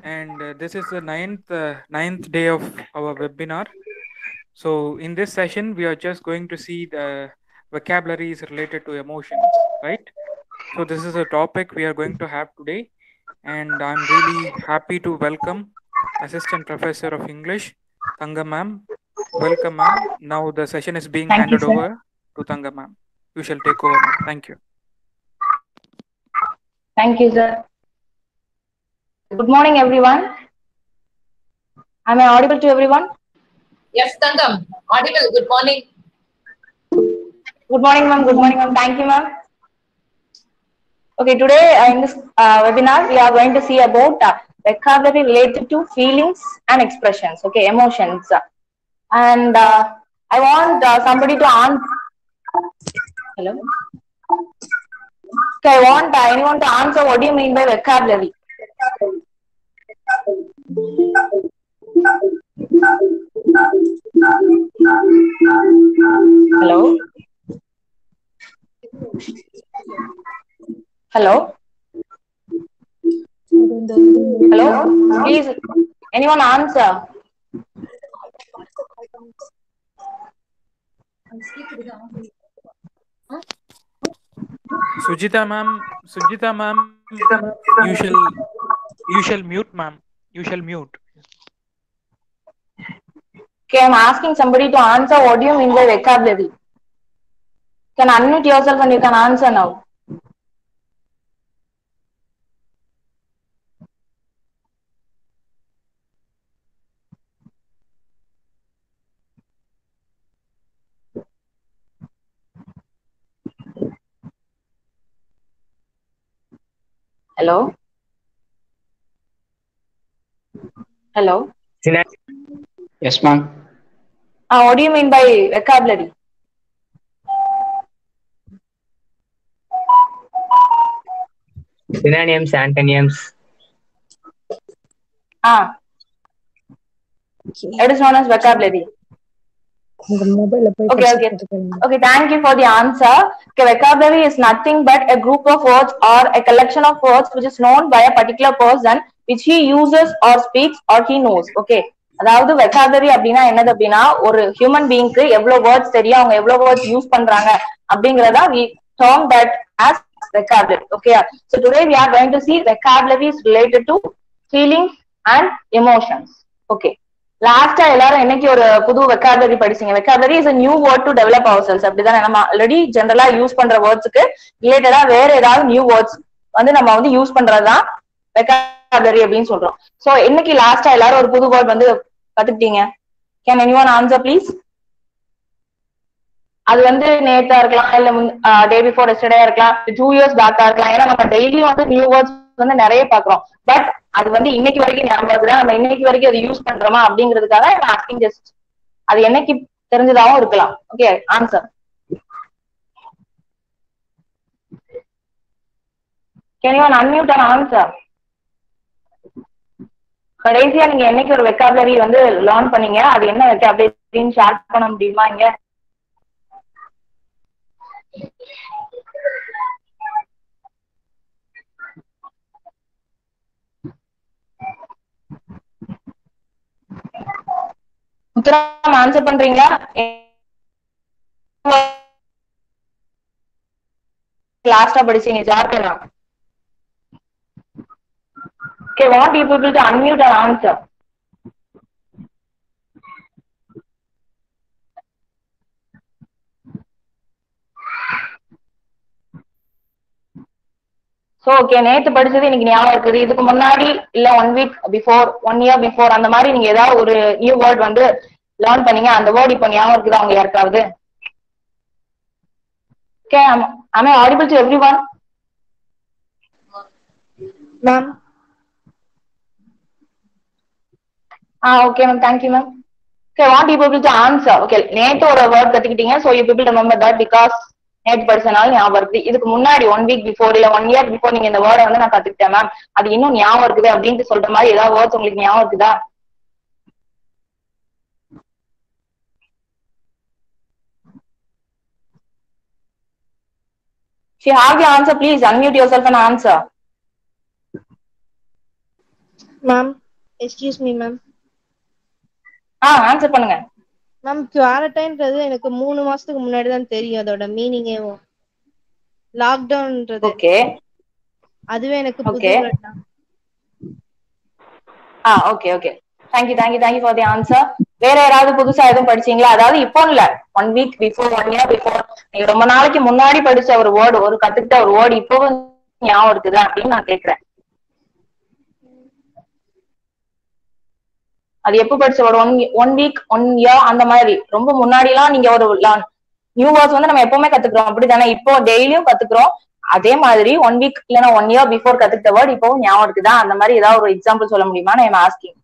and uh, this is the ninth uh, ninth day of our webinar. So in this session, we are just going to see the vocabularies related to emotions, right? So this is a topic we are going to have today, and I'm really happy to welcome Assistant Professor of English, Tanga ma'am. Welcome, ma'am. Now the session is being Thank you, handed sir. over to Tanga ma'am. You shall take over, ma'am. Thank you. Thank you, sir. Good morning, everyone. Am I audible to everyone? Yes, Tangam. Audible. Good morning. Good morning, ma'am. Good morning, ma'am. Thank you, ma'am. Okay, today uh, in this uh, webinar, we are going to see about uh, vocabulary related to feelings and expressions. Okay, emotions. And uh, I want uh, somebody to answer. Hello. Okay, I want uh, anyone to answer. What do you mean by vocabulary? Hello. Hello. Hello. Please, anyone answer? Sujita ma'am, Sujita ma'am, you shall you shall mute, ma'am. You shall mute. Okay, I'm asking somebody to answer. What do you mean by vocabulary? Can unmute yourself and you can answer now. Hello. Hello. Yes, ma'am. Uh, what do you mean by vocabulary? Synonyms, antonyms. Ah, it is known as vocabulary. உங்க மொபைல்ல போய் Okay, okay. Okay, thank you for the answer. Okay, vocabulary is nothing but a group of words or a collection of words which is known by a particular person which he uses or speaks or he knows. Okay. அதாவது vocabulary அப்படின்னா என்னது அப்படின்னா ஒரு human பீயிங்க்கு எவ்வளவு words தெரியும் அவங்க எவ்வளவு words use பண்றாங்க அப்படிங்கறதா we term that as vocabulary. Okay. So today we are going to see vocabularies related to feelings and emotions. Okay. லாஸ்டா எல்லாரும் என்னைக்கு ஒரு புது வெக்காபுலரி படிச்சீங்க vocabulary is a new word to develop ourselves அப்படிதானே நம்ம ஆல்ரெடி ஜென்ரலா use பண்ற வேர்ட்ஸ்க்கு ரிலேட்டடா வேற ஏதாவது நியூ வேர்ட்ஸ் வந்து நம்ம வந்து யூஸ் பண்றதுதான் வெக்காபுலரி அப்படின்னு சொல்றோம் சோ இன்னைக்கு லாஸ்டா எல்லாரும் ஒரு புது வேர்ட் வந்து கத்துக்கிட்டீங்க can anyone answer please அது வந்து நேத்தா இருக்கலாம் இல்ல டே பிஃபோர் எஸ்டர்டே இருக்கலாம் டூ இயர்ஸ் பேக்கா இருக்கலாம் ஏன்னா நம்ம டெய்லியும் வந்து நியூ வேர்ட்ஸ் வந்து நிறைய பாக்குறோம் பட் அது வந்து இன்னைக்கு வரைக்கும் ஞாபகம் இருக்குதா நம்ம இன்னைக்கு வரைக்கும் அதை யூஸ் பண்றோமா அப்படிங்கிறதுக்காக ஆஸ்கிங் ஜஸ்ட் அது என்னைக்கு தெரிஞ்சதாவும் இருக்கலாம் okay answer can you unmute and answer கடைசியா நீங்க என்னைக்கு ஒரு வெக்காபுலரி வந்து லேர்ன் பண்ணீங்க அது என்ன வெக்காபுலரின்னு ஷேர் பண்ண முடியுமா இங்க உத்தரம் ஆன்சர் பண்றீங்களா லாஸ்டா படிச்சீங்க ஜார்க்கனா Okay, want you people to unmute and answer. So okay நேத்து படிச்சது இன்னைக்கு ஞாபகம் இருக்குது இதுக்கு முன்னாடி இல்ல one week before one year before அந்த மாதிரி நீங்க ஏதாவது ஒரு நியூ வேர்ட் வந்து லேர்ன் பண்ணீங்க அந்த வேர்ட் இப்போ ஞாபகம் இருக்குதா அவங்க யாருக்காவது okay am I audible to everyone ma'am ah okay ma'am thank you ma'am okay want you people to answer okay நேத்து ஒரு வேர்ட் கத்துக்கிட்டீங்க so you people remember that because நேத்து படிச்சனால ஞாபகம் இருக்குது இதுக்கு முன்னாடி ஒன் வீக் பிஃபோர் இல்ல ஒன் இயர் பிஃபோர் நீங்க இந்த வேர்டை வந்து நான் கத்துக்கிட்டேன் மேம் அது இன்னும் ஞாபகம் இருக்குது அப்படின்ட்டு சொல்ற மாதிரி ஏதாவது வேர்ட்ஸ் உங்களுக்கு ஞாபகம் இருக்குதா If you have the answer, please unmute yourself and answer. Ma'am excuse me ma'am ah answer பண்ணுங்க மேம் குவாரண்டைன்றது எனக்கு மூணு மாசத்துக்கு முன்னாடி தான் தெரியும் அதோட மீனிங்கே லாக்டவுன்ன்றது ஓகே அதுவே எனக்கு புது Okay. word தான். Ah okay okay thank you thank you thank you for the answer வேற யாராவது புதுசா எதுவும் படிச்சீங்களா அதாவது இப்போ இல்ல one week before one year before நீங்க ரொம்ப நாளைக்கு முன்னாடி படிச்ச ஒரு வேர்டு ஒரு கத்துக்கிட்ட ஒரு வேர்டு இப்பவும் ஞாபகம் இருக்குது அப்படின்னு நான் கேக்குறேன் அது எப்போ படிச்ச ஒரு one one week one year அந்த மாதிரி ரொம்ப முன்னாடி எல்லாம் நீங்க ஒரு நியூ வேர்ட்ஸ் வந்து நம்ம எப்பவுமே கத்துக்கிறோம் அப்படிதானே இப்போ டெய்லியும் கத்துக்கிறோம் அதே மாதிரி ஒன் வீக் இல்லைன்னா ஒன் இயர் பிஃபோர் கத்துக்கிட்ட வேர்டு இப்பவும் ஞாபகம் இருக்குதா அந்த மாதிரி ஏதாவது ஒரு எக்ஸாம்பிள் சொல்ல முடியுமா நான் asking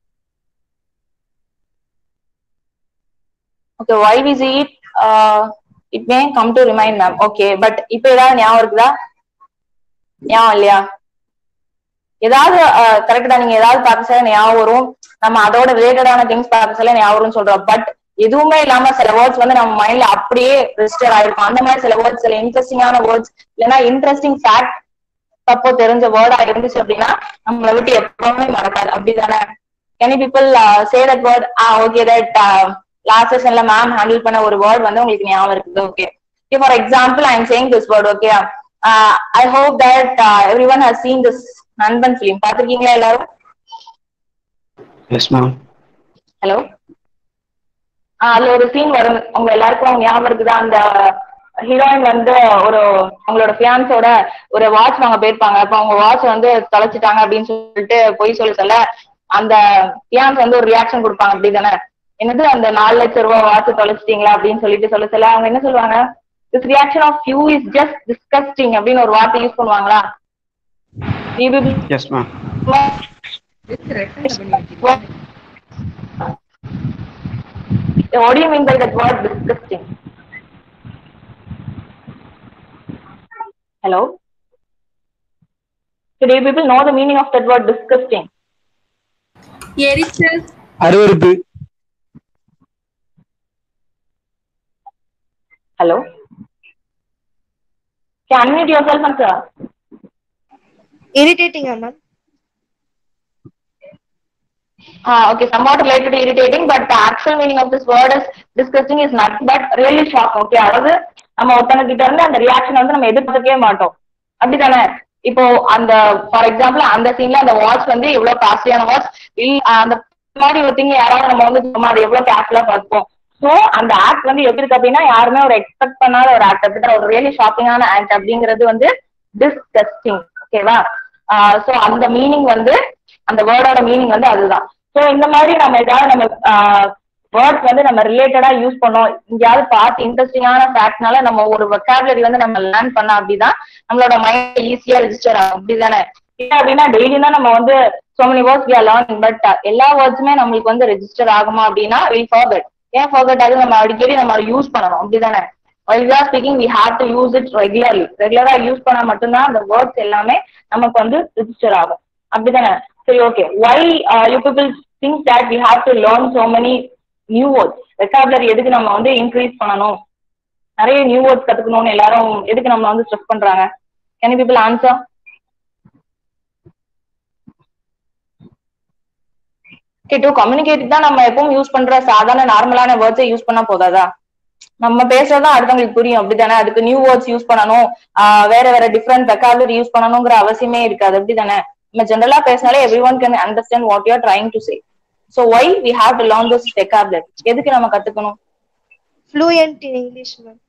okay why we see it uh, it may come to remind ma'am okay but இப்போ ஏதாவது ஞாபகம் இருக்குதா ஞாபகம் இல்லையா ஏதாவது கரெக்ட் தான் நீங்க ஏதாவது பார்க்க சொல்ல ஞாபகம் வரும் நம்ம அதோட ரிலேட்டடான திங்ஸ் பார்க்க சொல்ல ஞாபகம் வரும்னு சொல்றோம் பட் எதுவுமே இல்லாம சில வேர்ட்ஸ் வந்து நம்ம மைண்ட்ல அப்படியே ரெஜிஸ்டர் ஆயிருக்கும் அந்த மாதிரி சில வேர்ட்ஸ் சில இன்ட்ரெஸ்டிங்கான வேர்ட்ஸ் இல்லைன்னா இன்ட்ரெஸ்டிங் ஃபேக்ட் தப்போ தெரிஞ்ச வேர்டா இருந்துச்சு அப்படின்னா நம்மளை விட்டு எப்பவுமே மறக்காது அப்படிதானே any people say that word ah okay that last செஷன்ல மேம் ஹேண்டில் பண்ண ஒரு வேர்ட் வந்து உங்களுக்கு ஞாபகம் இருக்குது okay for example I am saying this word okay I hope that every everyone has seen this Nanban film பாத்திருக்கீங்களா எல்லாரும் எஸ் மேம் ஹலோ அதுல ஒரு சீன் வரும் உங்க எல்லாருக்கும் ஞாபகம் இருக்குதா அந்த ஹீரோயின் வந்து ஒரு அவங்களோட ஃபியான்ஸோட ஒரு வாட்ச் வாங்க போயிருப்பாங்க அப்ப அவங்க வாட்ச் வந்து தொலைச்சிட்டாங்க அப்படின்னு சொல்லிட்டு பொய் சொல்ல சொல்ல அந்த ஃபியான்ஸ் வந்து ஒரு ரியாக்ஷன் கொடுப்பாங்க அப்படிதானே என்னது அந்த நாலு லட்சம் ரூபாய் வாட்ச் தொலைச்சிட்டீங்களா அப்படின்னு சொல்லிட்டு சொல்ல சொல்ல அவங்க என்ன சொல்லுவாங்க this reaction of you is just disgusting அப்படின்னு ஒரு வார்த்தை யூஸ் பண்ணுவாங்களா You will- yes ma'am What do you mean by that word disgusting? Hello? So do you people know the meaning of that word disgusting? எரிச்சல் அருவருப்பு Hello? Can you unmute yourself and sir? இரிட்டேட்டிங்கா ma'am Ah, okay, somewhat related to irritating, but the actual meaning of this word is disgusting is not, but really shock, okay? அதாவது நம்ம ஒருத்தங்க கிட்ட இருந்து அந்த reaction வந்து நம்ம எதிர்பார்க்கவே மாட்டோம் அப்படிதானே இப்போ அந்த ஃபார் எக்ஸாம்பிள் அந்த சீன்ல அந்த வாட்ச் வந்து எவ்வளவு காஸ்ட்லியான வாட்ச் அந்த மாதிரி ஒரு திங் யாராவது நம்ம வந்து சும்மா அதை எவ்வளவு கேர்ஃபுல்லா பார்ப்போம் சோ அந்த ஆக்ட் வந்து எப்படி இருக்கு அப்படின்னா யாருமே ஒரு எக்ஸ்பெக்ட் பண்ணாத ஒரு ஆக்ட் அப்படிதான் ஒரு ரியலி ஷாக்கிங்கான ஆக்ட் அப்படிங்கிறது வந்து டிஸ்கஸ்டிங் ஓகேவா சோ அந்த மீனிங் வந்து அந்த வேர்டோட மீனிங் வந்து அதுதான் சோ இந்த மாதிரி நம்ம ஏதாவது நம்ம வேர்ட்ஸ் வந்து நம்ம ரிலேட்டடா யூஸ் பண்ணோம் எங்கேயாவது பார்த்து இன்ட்ரெஸ்டிங்கான ஃபேக்ட்னால நம்ம ஒரு வெக்காபுலரி வந்து நம்ம லேர்ன் பண்ண அப்படிதான் நம்மளோட மைண்ட் ஈஸியா ரெஜிஸ்டர் ஆகும் அப்படிதானே இல்ல அப்படின்னா டெய்லி தான் நம்ம வந்து so many words we learn but எல்லா வேர்ட்ஸுமே நம்மளுக்கு வந்து ரெஜிஸ்டர் ஆகுமா அப்படின்னா வில் ஃபர்கட் ஏன் ஃபர்கட் ஆகுது நம்ம அடிக்கடி நம்ம யூஸ் பண்ணணும் அப்படிதானே while we are speaking we have to use it regularly ரெகுலரா யூஸ் பண்ணா மட்டும்தான் அந்த வேர்ட்ஸ் எல்லாமே நமக்கு வந்து ரிஜிஸ்டர் ஆகும் அப்படிதானே சரி okay why uh, you people think that we have to learn so many new words vocabulary எதுக்கு நம்ம வந்து இன்க்ரீஸ் பண்ணணும் நிறைய நியூ வேர்ட்ஸ் கத்துக்கணும்னு எல்லாரும் எதுக்கு நம்ம வந்து ஸ்ட்ரெஸ் பண்றாங்க can you people answer okay to communicate தான் நம்ம எப்பவும் யூஸ் பண்ற சாதாரண நார்மலான வேர்ட்ஸை யூஸ் பண்ணா போதாதா நம்ம பேசுறதா அடுத்தவங்களுக்கு புரியும் அப்படிதானே அதுக்கு நியூ வேர்ட்ஸ் யூஸ் பண்ணணும் ஆஹ் வேற வேற டிஃப்ரெண்ட் வெக்காபுலரி யூஸ் பண்ணணுங்கிற அவசியமே இருக்காது அப்படிதானே நம்ம ஜென்ரலா பேசினாலே everyone can understand what you're trying to say so why we have to learn this vocabulary எதுக்கு நம்ம கத்துக்கணும் ஃப்ளூயன்ட் இன் இங்கிலீஷ் மேம்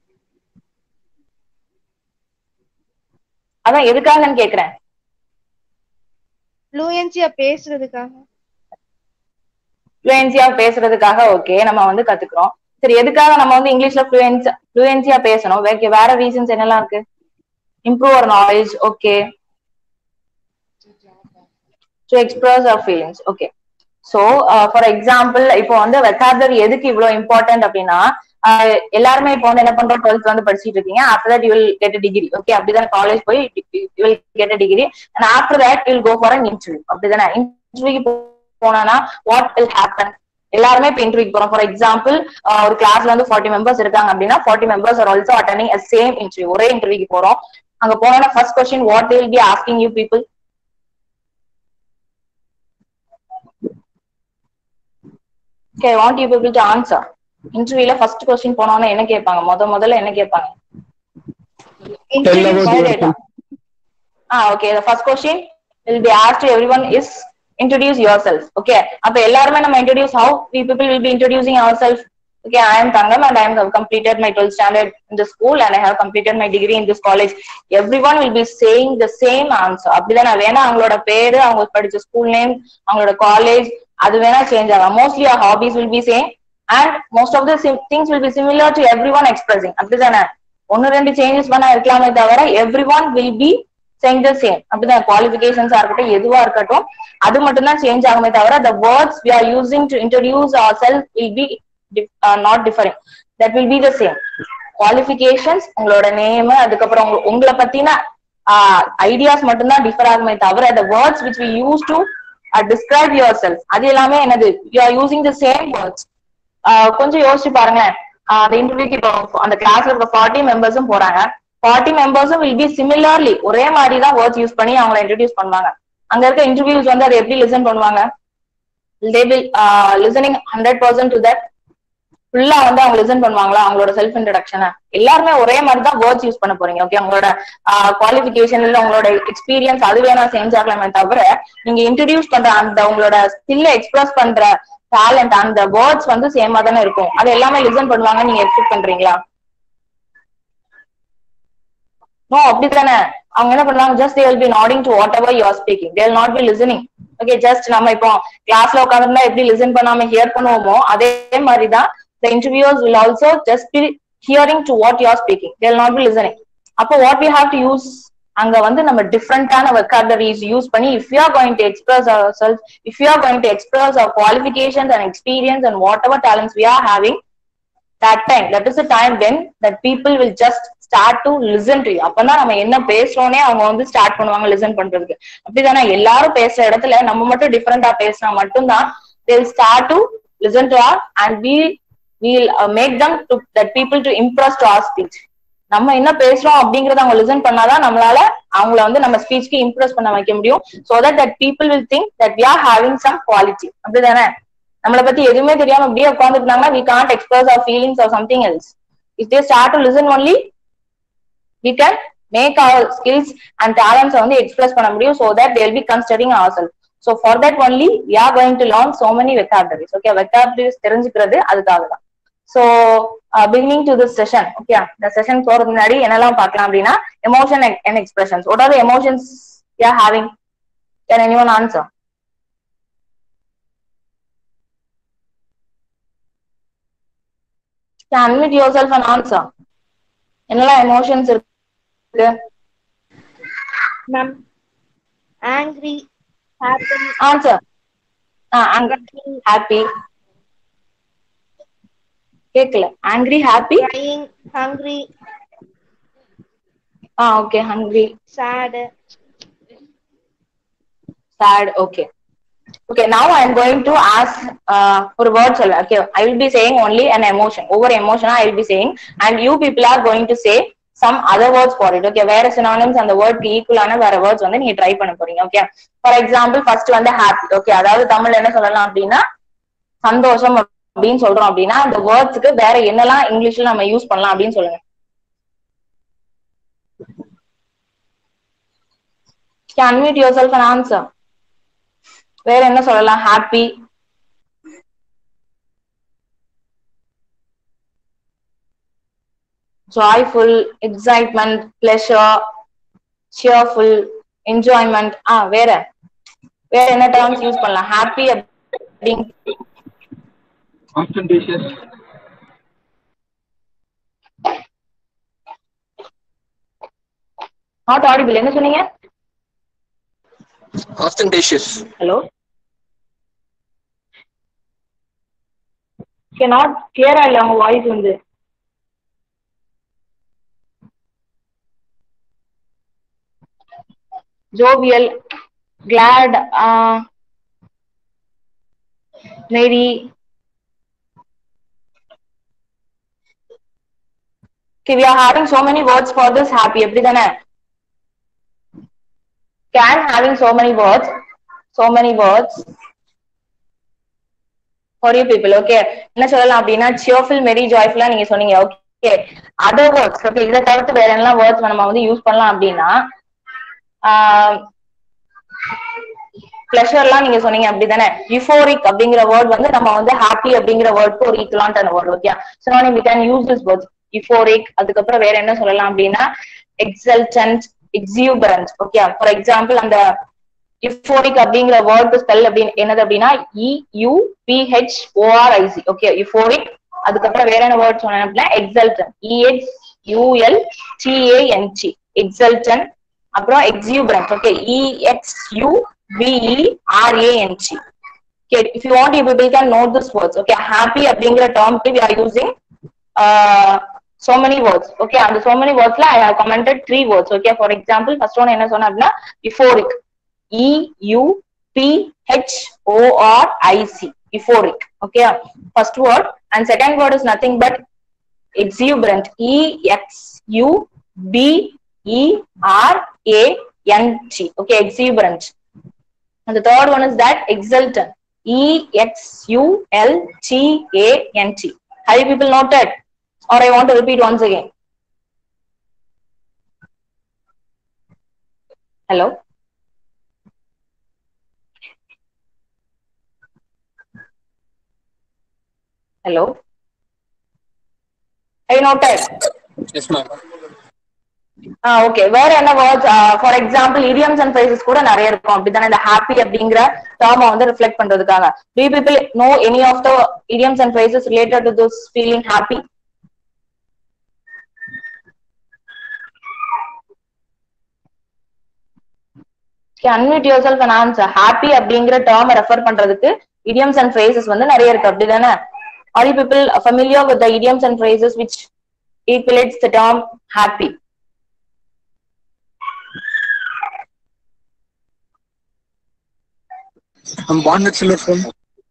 அதான் எதுக்காகன்னு கேக்குறேன் ஃப்ளூயன்சியா பேசுறதுக்காக ஃப்ளூயன்சியா பேசுறதுக்காக ஓகே நம்ம வந்து கத்துக்கிறோம் சரி எதுக்காக நம்ம வந்து இங்கிலீஷ்ல ஃப்ளூயன்ஸ் ஃப்ளூயன்சியா பேசணும் வேற வேற ரீசன்ஸ் என்னெல்லாம் இருக்கு improve our knowledge okay to express our feelings okay so for example இப்போ வந்து வெக்காபுலரி எதுக்கு இவ்வளவு இம்பார்ட்டன்ட் அப்படின்னா ஆஹ் எல்லாருமே இப்போ வந்து என்ன பண்றோம் டுவெல்த் வந்து படிச்சிட்டு இருக்கீங்க after that you will get degree okay அப்படிதான் காலேஜ் போய் you will get degree and after that will go for an interview அப்படிதானே இன்டர்வியூக்கு போனா வாட் வில் ஹேப்பன் எல்லாருமே இப்போ இன்டர்வியூ போறோம் ஃபார் எக்ஸாம்பிள் ஒரு கிளாஸ்ல வந்து ஃபார்ட்டி மெம்பர்ஸ் இருக்காங்க அப்படின்னா forty members are also attending a same interview ஒரே இன்டர்வியூக்கு போறோம் அங்க போனா first question what will be asking you people Okay, I want you people to answer. இன்டர்வியூல ஃபர்ஸ்ட் கொஸ்டின் போனோம்னா என்ன கேட்பாங்க முத முதல்ல என்ன கேட்பாங்க Tell about Why yourself. data? Ah, okay. The first question will be asked to everyone is introduce yourself. Okay. அப்ப எல்லாருமே நம்ம introduce how we people will be introducing ourselves. Okay, I am Tangam and I have completed my 12th standard in the school and I have completed my degree in this college. Everyone will be saying the same answer. அப்படிதான் வேணா அவங்களோட பேரு அவங்க படிச்ச school name அவங்களோட college அது வேணா change ஆகும் mostly our hobbies will be same and most of the sim- things will be similar to everyone expressing அப்படிதானே ஒன்னு ரெண்டு சேஞ்சஸ் பண்ணா இருக்கலாமே தவிர everyone will be change the same அப்படிதான் குவாலிபிகேஷன்ஸா இருக்கட்டும் எதுவா இருக்கட்டும் அது மட்டும் தான் சேஞ்ச் ஆகுமே தவிர the words we are using to introduce ourselves will be dif- uh, not differing that will be the same qualifications உங்களோட நேம் அதுக்கப்புறம் உங்க- உங்களை பத்தின ஐடியாஸ் மட்டும்தான் டிஃபர் ஆகுமே தவிர the words which we use to uh, describe yourself அது எல்லாமே என்னது you are using the same words ஆஹ் கொஞ்சம் யோசிச்சு பாருங்களேன் ஆஹ் அந்த இன்டர்வியூக்கு இப்போ அந்த கிளாஸ்ல இருக்க ஃபார்ட்டி மெம்பர்ஸும் போறாங்க ஃபார்ட்டி மெம்பர்ஸும் வில் பி சிமிலர்லி ஒரே மாதிரி தான் வேர்ட்ஸ் யூஸ் பண்ணி அவங்களை இன்ட்ரடியூஸ் பண்ணுவாங்க அங்க இருக்க இன்டர்வியூஸ் வந்து அதை எப்படி லிசன் பண்ணுவாங்க they will listening hundred percent to that ஃபுல்லா வந்து அவங்க லிசன் பண்ணுவாங்களா அவங்களோட செல்ஃப் இன்ட்ரடக்ஷனை எல்லாருமே ஒரே மாதிரி தான் வேர்ட்ஸ் யூஸ் பண்ண போறீங்க ஓகே உங்களோட குவாலிஃபிகேஷன் இல்ல உங்களோட எக்ஸ்பீரியன்ஸ் அது வேணா சேஞ்ச் ஆகலாமே தவிர நீங்க இன்ட்ரடியூஸ் பண்ற அந்த உங்களோட ஸ்கில்ல எக்ஸ்பிரஸ் பண்ற டேலண்ட் அந்த வேர்ட்ஸ் வந்து சேமா தானே இருக்கும் அது எல்லாமே லிசன் பண்ணுவாங்க நீங்க எக்ஸ்பெக்ட் பண்றீங்களா நோ அப்படித்தானே அவங்க என்ன பண்ணுவாங்க just they will be nodding to whatever you are speaking they will not be listening okay just நம்ம இப்போ கிளாஸ்ல உட்காந்துருந்தா எப்படி லிசன் பண்ணாம ஹியர் பண்ணுவோமோ அதே மாதிரி தான் the interviewers will also just be hearing to what you are speaking they will not be listening அப்போ what we have to use அங்க வந்து நம்ம டிஃப்ரெண்டான வெக்காபுலரிஸ் யூஸ் பண்ணி if you are going to express ourself if you are going to express our qualifications and experience and whatever talents we are having that time that is the time when that people will just start to listen to you அப்பதான் நம்ம என்ன பேசுறோனே அவங்க வந்து start பண்ணுவாங்க listen பண்றதுக்கு அப்படிதானே எல்லாரும் பேசுற இடத்துல நம்ம மட்டும் டிஃபரெண்டா பேசினா மட்டும்தான் they will start to listen to us and we will uh, make them to that people to impress to our speech நம்ம என்ன பேசுறோம் அப்படிங்கறத அவங்க லிசன் பண்ணாதான் நம்மளால அவங்கள வந்து நம்ம ஸ்பீச்க்கு இம்ப்ரெஸ் பண்ண வைக்க முடியும் so that that people will think that we are having some quality அப்படிதானே நம்மளை பத்தி எதுவுமே தெரியாம அப்படியே உட்காந்துருந்தாங்கன்னா we can't express our feelings or something else if they start to listen only we can make our skills and talents வந்து express பண்ண முடியும் so that they'll be considering ourselves so for that only we are going to learn so many vocabularies okay vocabularies தெரிஞ்சுக்கிறது அதுக்காக தான் so uh, beginning to this session okay இந்த session போறதுக்கு முன்னாடி என்னெல்லாம் பார்க்கலாம் அப்படின்னா emotion and, and expressions what are the emotions you are having can anyone answer can unmute yourself and answer என்னெல்லாம் emotions இருக்கு ma'am angry happy answer ah angry happy கேக்கல angry happy crying hungry ah okay hungry sad sad okay okay now i am going to ask uh, ஒரு word சொல்ல okay i will be saying only an emotion ஒவ்வொரு emotion i will be saying and you people are going to say some other words for it okay வேற synonyms அந்த word ஈக்குவலான வேற words வந்து நீங்க try பண்ண போறீங்க okay for example first வந்து happy okay அதாவது தமிழ்ல என்ன சொல்லலாம் அப்படின்னா சந்தோஷம் அப்படின்னு சொல்றோம் அப்படின்னா அந்த வேர்ட்ஸ்க்கு வேற என்னெல்லாம் இங்கிலீஷ்ல நம்ம யூஸ் பண்ணலாம் அப்படின்னு சொல்லுங்க can unmute yourself and answer வேற என்ன சொல்லலாம் happy joyful excitement pleasure cheerful enjoyment ah வேற வேற என்ன டேர்ம்ஸ் யூஸ் பண்ணலாம் ஹாப்பி அப்படின்னு Ostentatious. நாட் ஆடிபிள் என்ன சொன்னீங்க Ostentatious. ஹலோ நாட் கிளியரா இல்ல உங்க வாய்ஸ் வந்து jovial glad uh, merry okay we are having so many words for this happy எப்படிதானே can having so many words so many words for you people okay என்ன சொல்லலாம் அப்படின்னா சியோஃபில் மெரி ஜாய்ஃபுல்லா நீங்க சொன்னீங்க ஓகே அதர் வேர்ட்ஸ் ஓகே இதை தவிர்த்து வேற என்ன வேர்ட்ஸ் நம்ம வந்து யூஸ் பண்ணலாம் அப்படின்னா பிளஷர்லாம் நீங்க சொன்னீங்க அப்படிதானே யூஃபோரிக் அப்படிங்கிற வேர்ட் வந்து நம்ம வந்து ஹாப்பி அப்படிங்கிற வேர்ட்க்கு ஒரு ஈக்குவலான word okay so we can use this words euphoric அதுக்கப்புறம் வேற என்ன சொல்லலாம் அப்படின்னா exultant exuberant okay for example அந்த யூஃபோரிக் அப்படிங்கிற வேர்ட் ஸ்பெல் அப்படின்னு என்னது அப்படின்னா E U P H O R I C okay euphoric அதுக்கப்புறம் வேற என்ன வேர்ட் சொன்னேன் அப்படின்னா எக்ஸல்டன் இஎக்ஸ் யூஎல் டிஏஎன்டி எக்ஸல்டன் அப்புறம் exuberant okay E X U B E R A N T Okay, if you want, you people can note these words. Okay, happy அப்படிங்கிற termக்கு we are using uh, so many words. Okay, அந்த so many wordsல I have commented three words. Okay, for example, first one என்ன சொன்னேன் அப்படின்னா euphoric. E U P H O R I C. Euphoric. Okay, first word and second word is nothing but exuberant. E X U B E R A N T. Okay, exuberant. And the third one is that exultant. E X U L T A N T. Have you people noted? Or I want to repeat once again. Hello? Hello? Have you noted? Yes, ma'am. Ah okay வேற என்ன words for example idioms and phrases கூட நிறைய இருக்கும் அப்படித்தானே இந்த happy அப்படிங்கிற டேர்மை வந்து ரிஃப்ளெக்ட் பண்றதுக்காக to people know any of the idioms and phrases related to this feeling happy unmute yourself and answer happy அப்படிங்கிற டேர்மை ரெஃபர் பண்றதுக்கு இடியம்ஸ் அண்ட் ஃப்ரேசஸ் வந்து நிறைய இருக்கு அப்படிதானே are you people familiar with the idioms and phrases which equalates the term happy I'm born with silver spoon.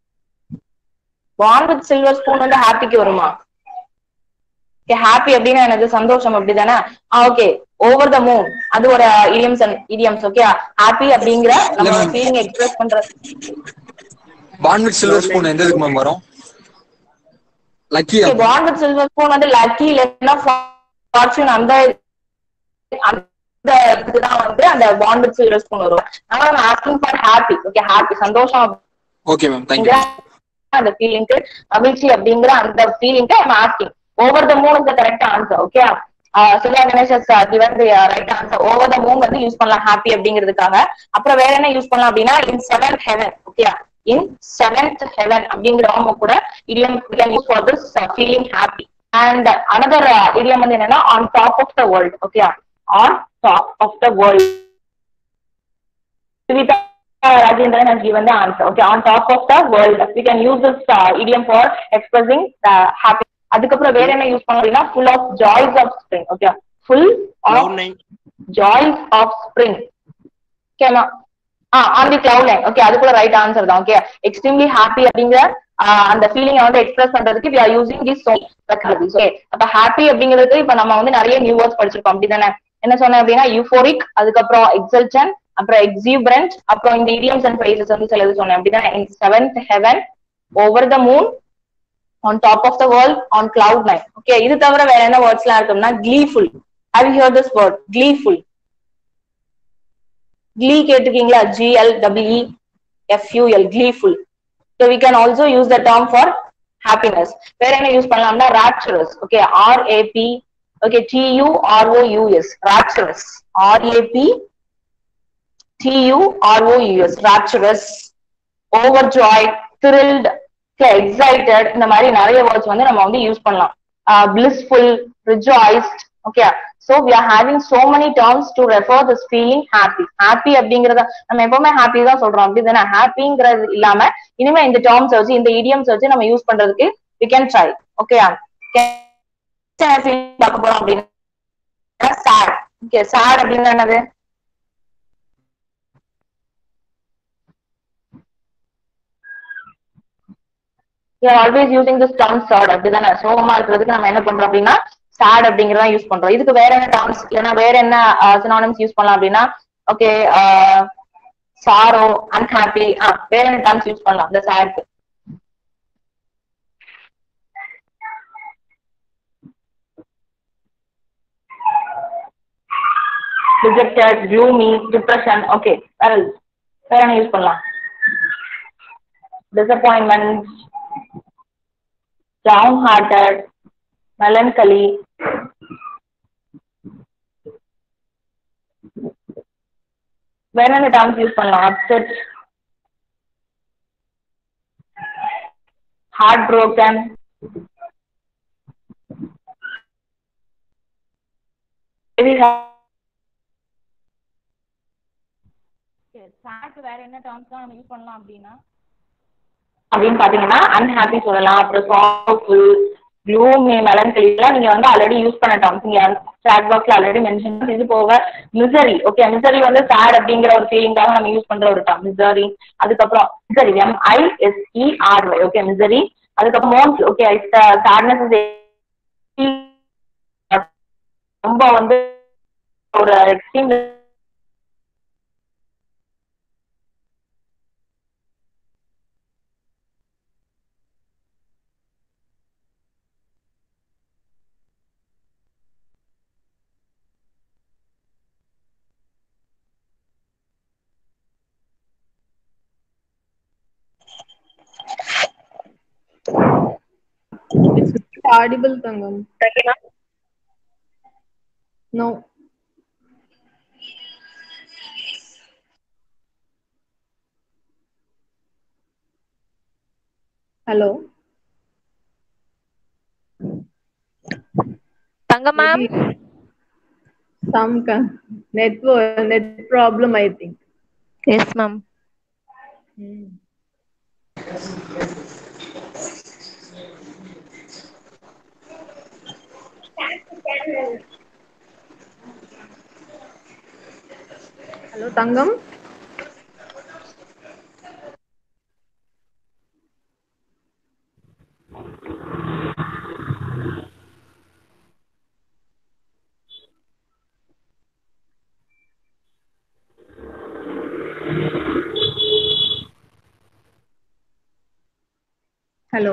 Born with silver spoon வந்து ஹாப்பிக்கு வருமா ஹாப்பி அப்படின்னா எனக்கு சந்தோஷம் அப்படிதானே ஓகே ஓவர் த மூன் அது ஒரு இடியம்ஸ் இடியம்ஸ் ஓகே ஹாப்பி அப்படிங்கிற நம்ம ma'am. ஃபீலிங் எக்ஸ்பிரஸ் பண்ற Born with silver spoon எந்த இதுக்கு மேம் வரும் lucky born with silver spoon வந்து லக்கி இல்லைன்னா ஃபார்ச்சூன் அந்த அந்த இதுக்கு தான் வந்து அந்த பான் வித் சில்வர் ஸ்பூன் வரும் நம்ம asking for happy okay happy சந்தோஷம் ஓகே மேம் தேங்க்யூ அந்த ஃபீலிங்க்கு மகிழ்ச்சி அப்படிங்கிற அந்த ஃபீலிங்க்கு I'm asking over the moon is the correct answer okay Siva Ganesh given the right answer over the moon வந்து யூஸ் பண்ணலாம் ஹாப்பி அப்படிங்கிறதுக்காக அப்புறம் வேற என்ன யூஸ் பண்ணலாம் அப்படின்னா in seventh heaven okay in seventh heaven அப்படிங்கிற கூட idiom can use for this feeling happy and another idiom வந்து என்னன்னா on top of the world okay on top of the world Sivita Rajendran has given the answer. Okay, on top of the world, we can use this uh, idiom for expressing the happy. அதுக்கப்புறம் வேற என்ன use பண்ணலாம் அப்படின்னா full of joys of spring. Okay, full of joys of spring. ஓகேமா ah on the cloud nine okay அது கூட right answer தான் okay extremely happy அப்படிங்கிற ஆஹ், அந்த ஃபீலிங்கை வந்து எக்ஸ்பிரஸ் பண்றதுக்கு we are using this so okay அப்ப ஹாப்பி அப்படிங்கிறதுக்கு இப்ப நம்ம வந்து நிறைய நியூ வேர்ட்ஸ் படிச்சிருக்கோம் அப்படிதானே என்ன சொன்னேன் அப்படின்னா யூஃபோரிக் அதுக்கப்புறம் எக்ஸல்டன் அப்புறம் எக்ஸியூபரண்ட் அப்புறம் இந்த இடியம்ஸ் அண்ட் பிரைசஸ் வந்து சிலது சொன்னேன் அப்படிதானே in seventh heaven over the moon on top of the world on cloud nine okay இது தவிர வேற என்ன வேர்ட்ஸ் எல்லாம் இருக்கும்னா gleeful how you hear this word gleeful glee கேட்டிருக்கீங்களா G L double E F U L gleeful so we can also use the term for happiness வேற என்ன use பண்ணலாம்னா rapturous okay r a p okay t u r o u s rapturous r a p t u r o u s rapturous overjoyed thrilled okay, excited இந்த மாதிரி நிறைய words வந்து நம்ம வந்து use பண்ணலாம் uh, blissful rejoiced okay so we are having so many terms to refer this feeling happy happy அப்படிங்கறத நம்ம எப்பவுமே happy தான் சொல்றோம் அப்படிதானே ஹாப்பிங்கிறது இல்லாம இனிமே இந்த டேர்ம்ஸ் வச்சு இந்த idioms வச்சு நம்ம யூஸ் பண்றதுக்கு we can try okay பார்க்க போறோம் அப்படின்னா sad okay sad அப்படின்னா என்னது we are always using this term sad அப்படிதானே சோகமா இருக்கிறதுக்கு நம்ம என்ன பண்றோம் அப்படின்னா sad அப்படிங்கறத யூஸ் பண்றோம் இதுக்கு வேற என்ன டேர்ம்ஸ் இல்லைன்னா வேற என்ன சினானிம்ஸ் யூஸ் பண்ணலாம் அப்படின்னா ஓகே சாரோ அன்ஹாப்பி வேற என்ன டேர்ம்ஸ் யூஸ் பண்ணலாம் இந்த சேட்க்கு டிஜெக்டட் gloomy டிப்ரெஷன் ஓகே வேற else? வேற என்ன யூஸ் பண்ணலாம் disappointment downhearted melancholy வேற என்ன டேர்ம்ஸ் யூஸ் பண்ணலாம் அப்செட் ஹார்ட் broken சாக்கு வேற என்ன டேர்ம்ஸ் நம்ம யூஸ் பண்ணலாம் அப்படின்னா அப்படின்னு பாத்தீங்கன்னா அன்ஹாப்பி சொல்லலாம் அப்புறம் சாஃபுல் க்ளூமி மெலன்கலி எல்லாம் நீங்க வந்து ஆல்ரெடி யூஸ் பண்ண டேர்ம்ஸ் நீங்க சாட் பாக்ஸ்ல ஆல்ரெடி மென்ஷன் இது போக மிசரி ஓகே மிசரி வந்து சேட் அப்படிங்கிற ஒரு ஃபீலிங்காக நம்ம யூஸ் பண்ற ஒரு டேர்ம் மிசரி அதுக்கப்புறம் misery M I S E R Y okay misery அதுக்கப்புறம் மோன்ஸ் ஓகே சேட்னஸ் இஸ் ரொம்ப வந்து ஒரு extreme It's not audible, Tangam. No. Hello. Thanga ma'am Maybe Some kind network net problem, I think. Yes ma'am Hello, Tangam. Hello.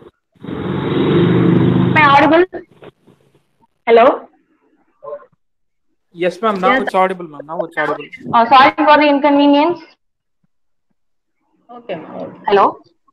Am I audible? Hello? Yes, ma'am. Now Yes. it's audible, ma'am. Now it's audible. Uh, sorry for the inconvenience. Okay. ma'am, okay. Hello?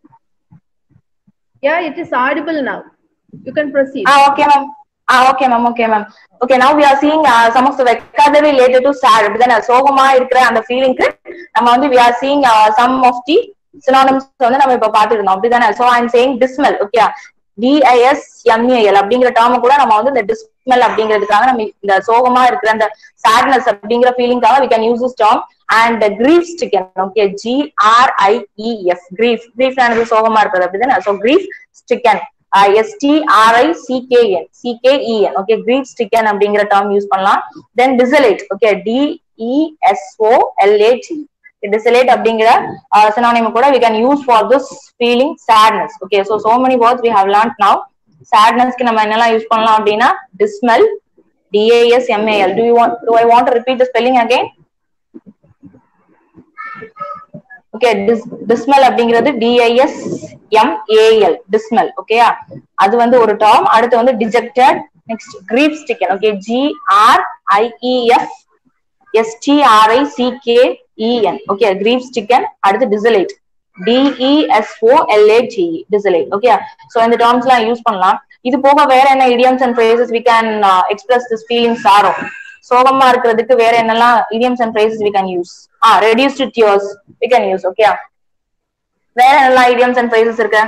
Yeah, it is audible now. You can proceed. Ah, okay, ma'am. Ah, okay, ma'am. Okay, ma'am. Okay, now we are seeing uh, some of the vocabulary related to sad. அப்படிதானே சோகமா இருக்கிற அந்த ஃபீலிங்க்கு நம்ம வந்து we are seeing uh, some of the synonyms வந்து நம்ம இப்ப பாத்துட்டு இருந்தோம் அப்படிதானே so i'm saying dismal okay டிஐஎஸ்எம்ஏஎல் அப்படிங்கிற டேர்ம் கூட நம்ம வந்து இந்த டிஸ்மல் அப்படிங்கிறதுக்காக நம்ம இந்த சோகமா இருக்கிற அந்த sadness அப்படிங்கிற ஃபீலிங்காக we can use this term and grief stricken okay g r i e f grief grief ஆனது சோகமா இருக்கிறது அப்படிதானே so grief stricken S T R I C K N C K E N okay grief stricken அப்படிங்கிற டேர்ம் யூஸ் பண்ணலாம் தென் டிசலேட் ஓகே டிஇஎஸ்ஓ எல்ஏடி டிசலேட் அப்படிங்கிற synonym கூட we can use for this feeling sadness okay so so many words we have learned now sadnessக்கு நம்ம என்னெல்லாம் use பண்ணலாம் அப்படின்னா dismal d-a-s-m-a-l do you want do i want to repeat the spelling again okay dismal அப்படிங்கிறது D I S MAL டிஸ்மல் ஓகேயா அது வந்து ஒரு term அடுத்து வந்து dejected next grief stricken okay G R I E F S T R I C K E N okay grief stricken அடுத்து desolate D E S O L A T desolate okay so இந்த terms எல்லாம் யூஸ் பண்ணலாம் இது போக வேற என்ன idioms and phrases we can uh, express this feeling sorrow சோகமா இருக்கிறதுக்கு வேற என்னெல்லாம் idioms and phrases we can use ah reduce to tears we can use okay வேற என்னெல்லாம் idioms and phrases இருக்கு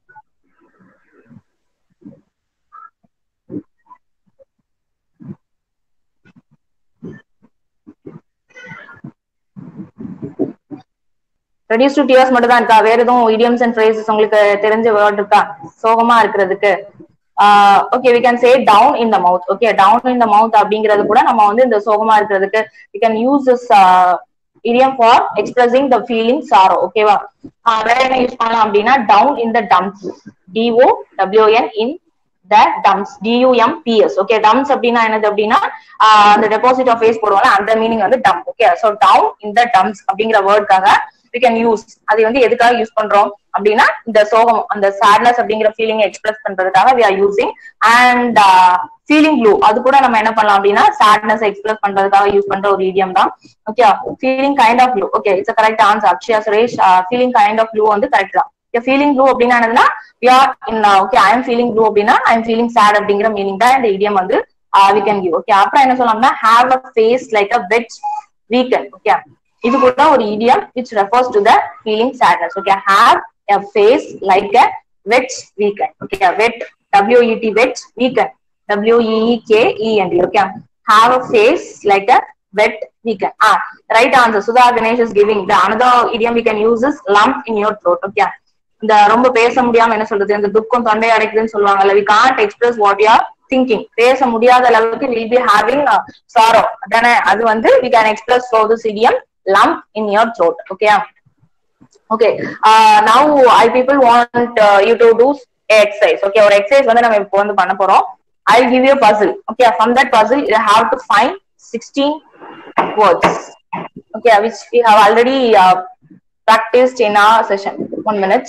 ரெடியூஸ் டு டியர்ஸ் மட்டும் தான் இருக்கா வேற எதுவும் idioms and phrases உங்களுக்கு தெரிஞ்ச வேர்ட் இருக்கா சோகமா இருக்கிறதுக்கு okay we can say down in the mouth okay down in the mouth அப்படிங்கிறது கூட நம்ம வந்து இந்த சோகமா இருக்கிறதுக்கு we can use this idiom for expressing the feeling sorrow ஓகேவா வேற என்ன யூஸ் பண்ணலாம் அப்படின்னா down in the dumps D O W N in the dumps D U M P S okay dumps அப்படின்னா என்னது அப்படின்னா ஆஹ் அந்த டெபாசிட் ஆஃப் ஃபேஸ் போடுவோம்ல அந்த மீனிங் வந்து dump okay so down in the dumps அப்படிங்கிற வேர்டுக்காக we can use அதை வந்து எதுக்காக யூஸ் பண்றோம் அப்படின்னா இந்த சோகம் அந்த sadness அப்படிங்கிற ஃபீலிங் எக்ஸ்பிரஸ் பண்றதுக்காக we are using and feeling blue அது கூட நம்ம என்ன பண்ணலாம் அப்படின்னா sadness எக்ஸ்பிரஸ் பண்றதுக்காக யூஸ் பண்ற ஒரு இடியம் தான் okay feeling kind of blue okay it's correct answer Akshaya Suresh feeling kind of blue வந்து கரெக்ட் தான் ஃபீலிங் ப்ளூ அப்படின்னா என்னதுன்னா we are in okay I am feeling blue அப்படின்னா ஐ எம் ஃபீலிங் சேட் அப்படிங்கிற மீனிங் தான் இந்த இடியம் வந்து வி கேன் கிவ் ஓகே அப்புறம் என்ன சொல்லலாம்னா have a face like a wet weekend okay இது கூட ஒரு idiom which refers to the feeling sadness okay have a face like a wet weekend okay a wet w e t wet weekend w e e k e n d okay have a face like a wet weekend ah right answer sudha ganesh is giving the another idiom we can use is lump in your throat okay இந்த ரொம்ப பேச முடியாம என்ன சொல்றது இந்த துக்கம் தொண்டை அடைக்குதுன்னு சொல்லுவாங்கல்ல we can't express what you are thinking பேச முடியாத அளவுக்கு வில் பி ஹேவிங் சாரோ தானே அது வந்து we can express for this idiom lump in your throat okay okay uh, now i people want uh, you to do exercise okay ஒரு exercise வந்து நம்ம இப்போ வந்து பண்ண போறோம் i'll give you a puzzle okay from that puzzle you have to find 16 words okay which we have already uh, practiced in our session one minute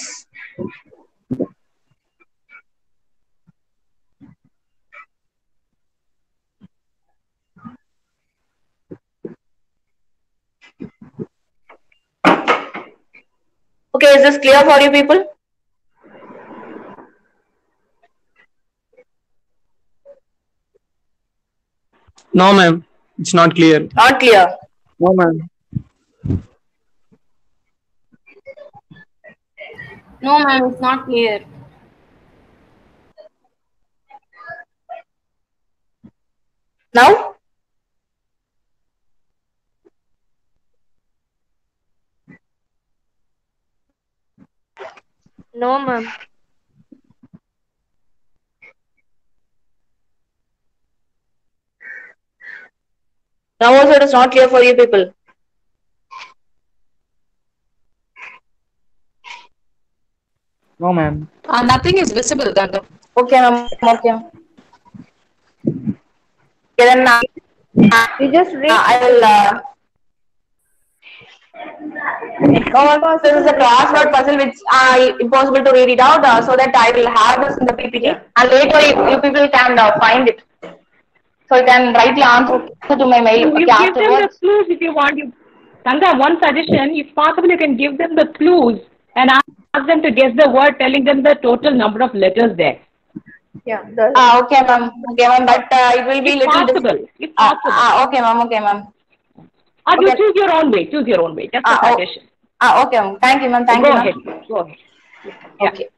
Okay, is this clear for you people? No, ma'am. It's not clear. Not clear. No, ma'am. No, ma'am, it's not clear. Now? No, ma'am. Now also it is not clear for you people. No, ma'am. Uh, nothing is visible, Ganga. Okay, ma'am. Okay. Okay, then uh, You just read. uh, I will. Uh, Oh, this is a crossword puzzle which uh, impossible to read it out, uh, so that I will have this in the PPT, and later you, you people can uh, find it. So you can write the answer to my mail. You Okay, give them the afterwards. clues if you want. You, Ganga, one suggestion, if possible, you can give them the clues and ask them to guess the word, telling them the total number of letters there. Yeah. The, Ah, okay, ma'am. Okay, ma'am. But uh, it will be If little. possible, difficult. if Ah, possible. ah, okay, ma'am. Okay, ma'am. Or you Okay. choose your own way. Choose your own way. Just a Ah, oh, suggestion. Ah, okay, ma'am. Thank you, ma'am. Thank Go you, ahead. ma'am. Go ahead. Yeah. Okay.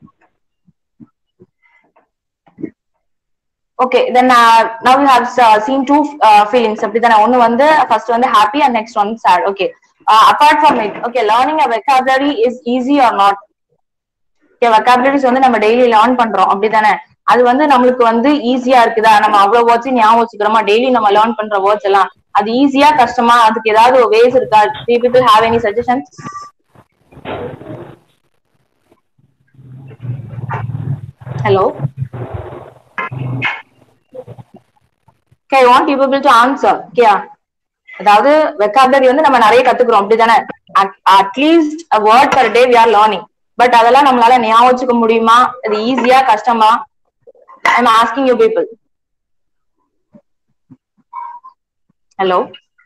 Okay, then uh, now we have uh, seen two uh, feelings. அப்படிதானே ஒன்னு வந்து first வந்து happy and next one sad. Okay. Uh, apart from it, okay, learning a vocabulary is easy or not? Okay, vocabularies வந்து நம்ம daily learn பண்றோம் அப்படிதானே அது வந்து நம்மளுக்கு வந்து ஈஸியா இருக்குதா நம்ம அவ்வளவு வேர்ட்ஸ் ஞாபகம் வச்சுக்கிறோமா டெய்லி நம்ம லேர்ன் பண்ற வேர்ட்ஸ் எல்லாம் அது ஈஸியா கஷ்டமா அதுக்கு ஏதாவது ஒரு வேஸ் இருக்கா people have any suggestions hello Okay, I want you people to answer. Okay. அதாவது வெக்காபுலரி வந்து நம்ம நிறைய கத்துக்கிறோம் அப்படிதானே at least a word per day we are learning but அதெல்லாம் நம்மளால ஞாபகம் வச்சுக்க முடியுமா அது ஈஸியா கஷ்டமா I am asking you people hello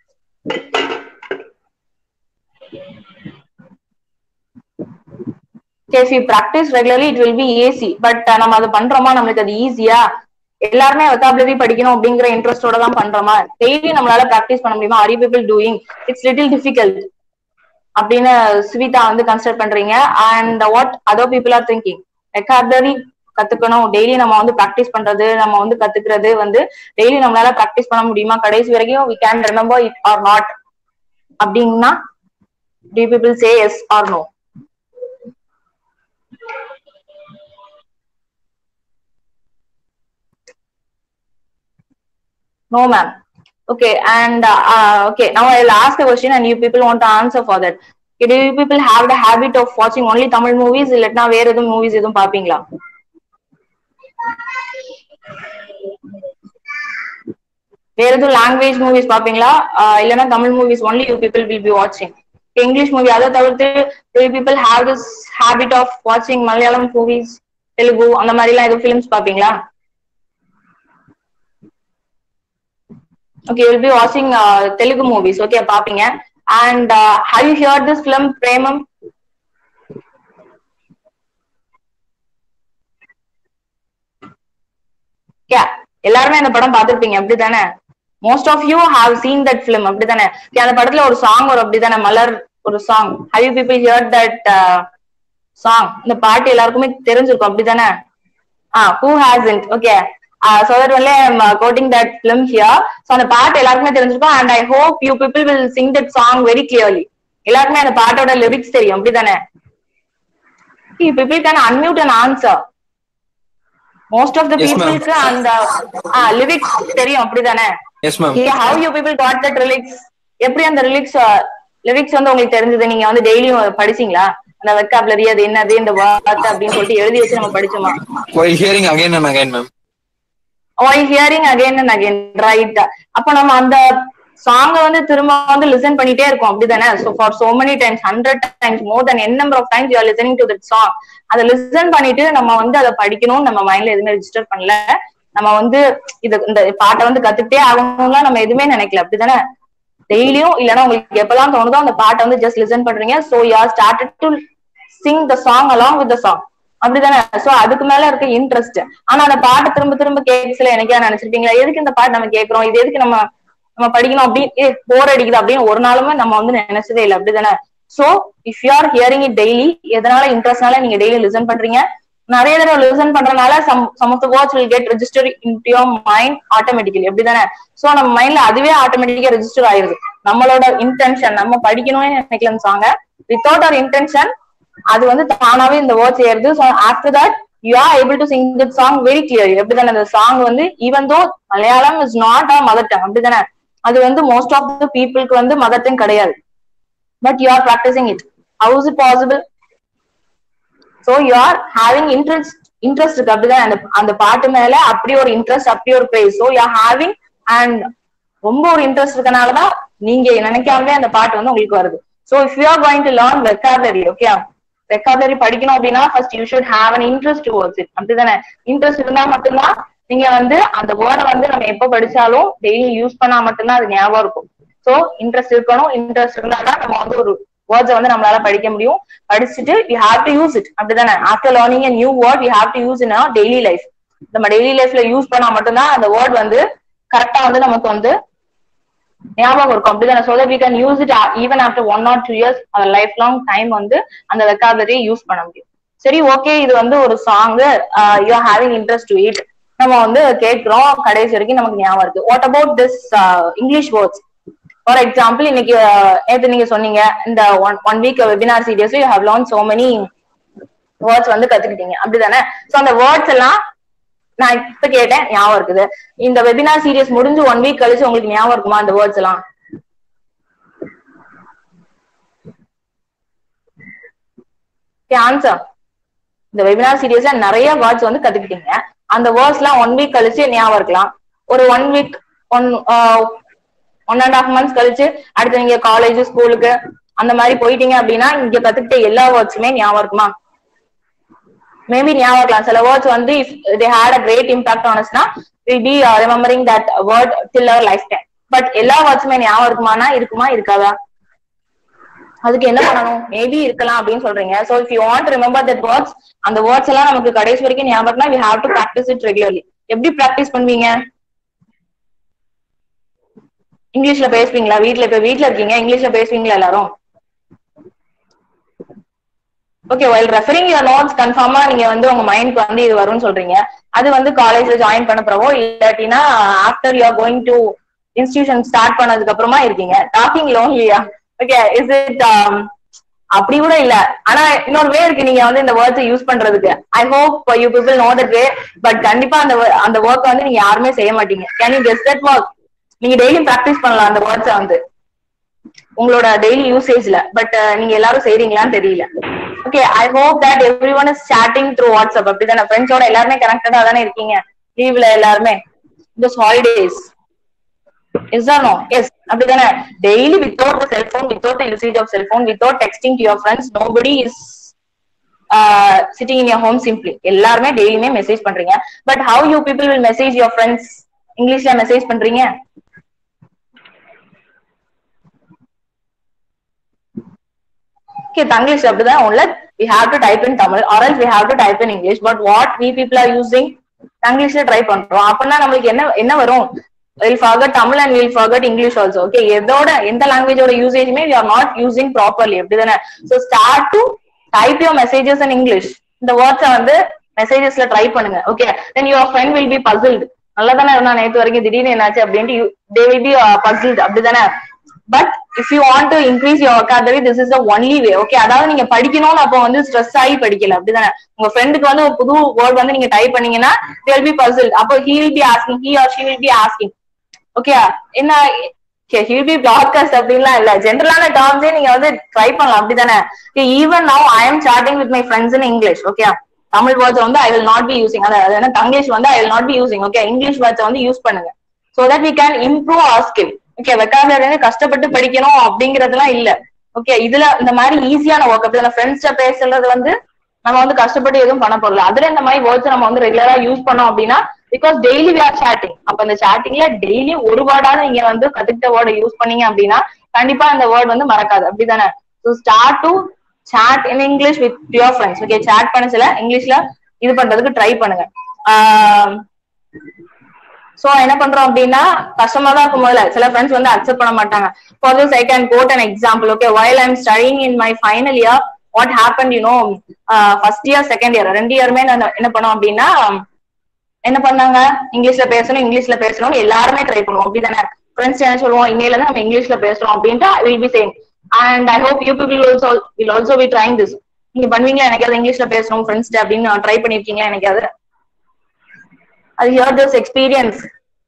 Okay, if you practice regularly, it will be easy. But uh, நம்ம அது பண்றோமா நம்மளுக்கு அது ஈஸியா எல்லாருமே வெக்காபுலரி படிக்கணும் அப்படிங்கிற இன்ட்ரெஸ்டோட தான் பண்றோமா டெய்லி நம்மளால பிராக்டிஸ் பண்ண முடியுமா are people doing it's little difficult அப்படின்னு சுவிதா வந்து கன்சிடர் பண்றீங்க and what other people are thinking vocabulary கத்துக்கணும் டெய்லி நம்ம வந்து பிராக்டிஸ் பண்றது நம்ம வந்து கத்துக்கிறது வந்து டெய்லி நம்மளால பிராக்டிஸ் பண்ண முடியுமா கடைசி வரைக்கும் we can remember it or not அப்படின்னா the people say yes or no No, ma'am. Okay, and uh, uh, okay, now I'll ask a question and you people want to answer for that. Okay, do you people have the habit of watching only Tamil movies? இல்லட்னா வேற எதுவும் movies எதுவும் பாப்பீங்களா? வேற எதுவும் language movies பாப்பீங்களா ஆஹ் இல்லைன்னா Tamil movies only you people will be வாட்சிங் இங்கிலீஷ் மூவி அதை தவிர்த்து people have this habit of வாட்சிங் மலையாளம் மூவிஸ் தெலுங்கு அந்த மாதிரி எல்லாம் எதுவும் ஃபிலிம்ஸ் பாப்பீங்களா okay you'll be watching uh, telugu movies okay பாப்பீங்க and uh, have you heard this film premam yeah எல்லாருமே அந்த படம் பார்த்திருப்பீங்க அப்படிதானே most of you have seen that film அப்படிதானே Okay, அந்த படத்துல ஒரு சாங் வரும் அப்படிதானே மலர் ஒரு song how you people hear that song இந்த பாட்டு எல்லாருக்குமே தெரிஞ்சிருக்கும் அப்படிதானே ah who hasn't okay uh, so that only i'm uh, quoting that film here so அந்த பாட்டு எல்லாருக்குமே தெரிஞ்சிருக்கும் and i hope you people will sing that song very clearly எல்லாருக்குமே அந்த பாட்டோட லிரிக்ஸ் தெரியும் அப்படிதானே you people can unmute and answer most of the Yes, ma'am. peopleக்கு அந்த லிரிக்ஸ் தெரியும் அப்படிதானே yes ma'am Okay, how you people got that lyrics எப்படி அந்த லிரிக்ஸ் லிரிக்ஸ் வந்து உங்களுக்கு தெரிஞ்சது நீங்க வந்து டெய்லியும் படிச்சீங்களா அந்த வெக்காபுலரி அது என்னது இந்த வார்த்தை அப்படின்னு சொல்லிட்டு எழுதி வச்சு நம்ம படிச்சோமா while hearing again and again ma'am while hearing again and again right அப்ப நம்ம அந்த சாங்க வந்து திரும்ப வந்து லிசன் பண்ணிட்டே இருக்கோம் அப்படிதானே so for so many times hundred times more than n number of times you are listening to that song அதை லிசன் பண்ணிட்டு நம்ம வந்து அதை படிக்கணும் நம்ம மைண்ட்ல எதுவுமே ரெஜிஸ்டர் பண்ணல நம்ம வந்து இது இந்த பாட்டை வந்து கத்துக்கிட்டே ஆகணும்லாம் நம்ம எதுவுமே நினைக்கல அப்படிதானே டெய்லியும் இல்லைன்னா உங்களுக்கு எப்பெல்லாம் தோணுதோ அந்த பாட்டை வந்து ஜஸ்ட் லிசன் பண்றீங்க so you are started to sing the song along with the song அப்படிதானே சோ அதுக்கு மேல இருக்க இன்ட்ரெஸ்ட் ஆனா அந்த பாட்டு திரும்ப திரும்ப கேட்கல எனக்கே நினைச்சிருப்பீங்களா எதுக்கு இந்த பாட்டு நம்ம கேட்கறோம் இது எதுக்கு நம்ம நம்ம படிக்கணும் அப்படின்னு போர் அடிக்குது அப்படின்னு ஒரு நாளுமே நம்ம வந்து நினைச்சதே இல்லை அப்படிதானே so if you are hearing it daily எதனால இன்ட்ரெஸ்ட்னால நீங்க டெய்லி லிசன் பண்றீங்க நிறைய தடவை லிசன் பண்றதுனால some some of the words will get register in your mind automatically அப்படிதானே சோ நம்ம மைண்ட்ல அதுவே ஆட்டோமேட்டிக்கா ரெஜிஸ்டர் ஆயிருது நம்மளோட இன்டென்ஷன் நம்ம படிக்கணும்னு நினைக்கலாம் சாங்க வித்தவுட் அவர் இன்டென்ஷன் அது வந்து தானாவே இந்த வேர்ட்ஸ் ஏறுது so after that you are able to sing that song very clear எப்படிதானே அந்த சாங் வந்து even though Malayalam is not a mother tongue அப்படிதானே அது வந்து மோஸ்ட் ஆஃப் த பீப்புளுக்கு வந்து மதர் டங் கிடையாது but you are practising it how is it possible so you are having interest interest இருக்கு அப்படிதான் அந்த அந்த பாட்டு மேல அப்படி ஒரு இன்ட்ரெஸ்ட் அப்படி ஒரு prize so you are having and ரொம்ப ஒரு இன்ட்ரெஸ்ட் இருக்கனாலதான் நீங்க நினைக்காமலே அந்த பாட்டு வந்து உங்களுக்கு வருது so if you are going to learn vocabulary okay vocabulary படிக்கணும் அப்படின்னா first you should have an interest towards it அப்படிதானே இன்ட்ரெஸ்ட் இருந்தா மட்டும்தான் நீங்க வந்து அந்த வேர்டை வந்து நம்ம எப்ப படிச்சாலும் டெய்லி யூஸ் பண்ணா மட்டும்தான் அது ஞாபகம் இருக்கும் சோ இன்ட்ரெஸ்ட் இருக்கணும் இன்ட்ரெஸ்ட் இருந்தாதான் நம்ம வந்து ஒரு வேர்ட்ஸை வந்து நம்மளால படிக்க முடியும் படிச்சுட்டு you have to use it அப்படிதானே after learning a new word you have to use in daily life நம்ம டெய்லி லைஃப்ல யூஸ் பண்ணா மட்டும்தான் அந்த வேர்ட் வந்து கரெக்டா வந்து நமக்கு வந்து ஞாபகம் இருக்கும் அப்படிதானே so that we can use it even after one or two years life long time வந்து அந்த வெக்காபுலரியை யூஸ் பண்ண முடியும் சரி ஓகே இது வந்து ஒரு song you are having interest to it நம்ம வந்து கேட்கிறோம் கடைசி வரைக்கும் நமக்கு ஞாபகம் இருக்கு what about this English words for example இன்னைக்கு நேற்று நீங்க சொன்னீங்க இந்த one one week webinar series you how learn so many words வந்து கத்துக்கிட்டீங்க அப்படிதானே சோ அந்த வேர்ட்ஸ் எல்லாம் நான் இப்ப கேட்டேன் ஞாபகம் இருக்குது இந்த வெபினார் சீரியஸ் முடிஞ்சு ஒன் வீக் கழிச்சு உங்களுக்கு ஞாபகம் இருக்குமா அந்த வேர்ட்ஸ் எல்லாம் ஆன்சர் இந்த வெபினார் சீரியஸ்ல நிறைய வேர்ட்ஸ் வந்து கத்துக்கிட்டீங்க அந்த வேர்ட்ஸ் எல்லாம் ஒன் வீக் கழிச்சு ஞாபகம் இருக்கலாம் ஒரு one week one one and half months கழிச்சு அடுத்து நீங்க காலேஜ் ஸ்கூலுக்கு அந்த மாதிரி போயிட்டீங்க அப்படின்னா இங்க கத்துக்கிட்ட எல்லா வேர்ட்ஸுமே ஞாபகம் இருக்குமா மேபி ஞாபகம் இருக்கலாம் சில வேர்ட்ஸ் வந்து if they had a great impact ஆனஸ்னா will be remembering that word till our life time but எல்லா வேர்ட்ஸுமே ஞாபகம் இருக்குமானா இருக்குமா இருக்காதா அதுக்கு என்ன பண்ணணும் மேபி இருக்கலாம் அப்படின்னு சொல்றீங்க so if you want remember that words அந்த வேர்ட்ஸ் எல்லாம் நமக்கு கடைசி வரைக்கும் ஞாபகம்னா we have to practise it regularly எப்படி ப்ராக்டிஸ் பண்ணுவீங்க இங்கிலீஷ்ல பேசுவீங்களா வீட்ல இப்ப வீட்ல இருக்கீங்க இங்கிலீஷ்ல பேசுவீங்களா எல்லாரும் okay while referring your notes கன்ஃபார்மா நீங்க வந்து உங்க மைண்ட்க்கு வந்து இது வரும்னு சொல்றீங்க அது வந்து காலேஜ்ல ஜாயின் பண்ண பிறவோ இல்லாட்டினா after you are going to institution start பண்ணதுக்கு அப்புறமா இருக்கீங்க டாக்கிங் லோன்லியா ஓகே இஸ் இட் அப்படி கூட இல்ல ஆனா இன்னொரு வே இருக்கு நீங்க வந்து இந்த வேர்ட்ஸ் யூஸ் பண்றதுக்கு I hope you people know that way but கண்டிப்பா அந்த wo- அந்த ஒர்க் வந்து நீங்க யாருமே செய்ய மாட்டீங்க can you guess that work நீங்க டெய்லியும் ப்ராக்டிஸ் பண்ணலாம் அந்த வேர்ட்ஸை வந்து உங்களோட டெய்லி யூசேஜ்ல பட் நீங்க எல்லாரும் செய்றீங்களான்னு தெரியல okay I hope that every one is chatting through WhatsApp அப்படிதானே ஃப்ரெண்ட்ஸோட எல்லாருமே கனெக்டடா தானே இருக்கீங்க லீவ்ல எல்லாருமே just holidays is or no yes அப்படிதானே daily without cellphone without usage of cellphone without texting to your friends nobody is sitting in your home simply எல்லாருமே டெய்லியுமே மெசேஜ் பண்றீங்க but how you people will message your friends இங்கிலீஷ்ல message பண்றீங்க okay tanglish அப்படிதான் only we have to type in tamil or else we have to type in english but what we people are using tanglishல try பண்றோம் அப்படின்னா நம்மளுக்கு என்ன என்ன வரும் we'll forget tamil and we'll forget english also okay எதோட எந்த லாங்குவேஜோட யூசேஜுமே we are not using properly அப்படிதானே so start to type your messages in english இந்த வேர்ட்ஸை வந்து மெசேஜஸ்ல ட்ரை பண்ணுங்க okay then your friend will be puzzled நல்லா தானே இருந்தா நேற்று வரைக்கும் திடீர்னு என்னாச்சு அப்படின்ட்டு தே வில் பி பசில்டு அப்படிதானே but if you want to increase your vocabulary this is the only way okay அதாவது நீங்க படிக்கணும்னு அப்போ வந்து ஸ்ட்ரெஸ் ஆகி படிக்கல அப்படிதானே உங்க ஃப்ரெண்டுக்கு வந்து ஒரு புது வேர்ட் வந்து நீங்க டைப் பண்ணீங்கன்னா தேல் பி பசில் அப்போ he will be asking he or she will be asking okay என்ன ஹில் பி ப்ராட்காஸ்ட் அப்படின்லாம் இல்ல ஜென்ரலான டேர்ம்ஸே நீங்க வந்து ட்ரை பண்ணலாம் அப்படிதானே even now I am chatting with my friends in English okay Tamil words வந்து I will not be using அதாவது தங்கிலீஷ் வந்து I will not be using okay English words வந்து யூஸ் பண்ணுங்க so that we can improve our skill okay vocabulary கஷ்டப்பட்டு படிக்கணும் அப்படிங்கறதுலாம் இல்ல okay இதுல இந்த மாதிரி ஈஸியான ஒர்க் அப்படி ஃப்ரெண்ட்ஸ்ட பேசுறது வந்து நம்ம வந்து கஷ்டப்பட்டு எதுவும் பண்ண போறல அதுல இந்த மாதிரி வேர்ட்ஸ் நம்ம வந்து ரெகுலரா யூஸ் பண்ணோம் அப்படின்னா because daily we are chatting அப்ப இந்த சேட்டிங்ல டெய்லி ஒரு வேர்டாவது நீங்க வந்து கத்துக்கிட்ட வேர்டை யூஸ் பண்ணீங்க அப்படின்னா கண்டிப்பா அந்த வேர்ட் வந்து மறக்காது அப்படிதானே so start to chat in English with your friends okay chat பண்ண சில இங்கிலீஷ்ல இது பண்றதுக்கு ட்ரை பண்ணுங்க சோ என்ன பண்றோம் அப்படின்னா கஷ்டமா தான் இருக்கும் முதல்ல சில ஃப்ரெண்ட்ஸ் வந்து அக்செப்ட் பண்ண மாட்டாங்க for this I can quote an example okay while I'm studying in my final year what happen you know first year second year ரெண்டு இயருமே நான் என்ன பண்ணோம் அப்படின்னா என்ன பண்ணாங்க இங்கிலீஷ்ல பேசணும் இங்கிலீஷ்ல பேசணும் எல்லாருமே ட்ரை பண்ணுவோம் அப்படிதானே ஃப்ரெண்ட்ஸ் என்ன சொல்லுவோம் இன்னையில இருந்து நம்ம இங்கிலீஷ்ல பேசுறோம் அப்படின்ட்டு will be same and I hope you people also will also be trying this நீங்க பண்ணுவீங்களா எனக்காவது இங்கிலீஷ்ல பேசணும் ஃப்ரெண்ட்ஸ் அப்படின்னு ட்ரை பண்ணிருக்கீங்களா எனக்காவது அது ஹியர் திஸ் எக்ஸ்பீரியன்ஸ்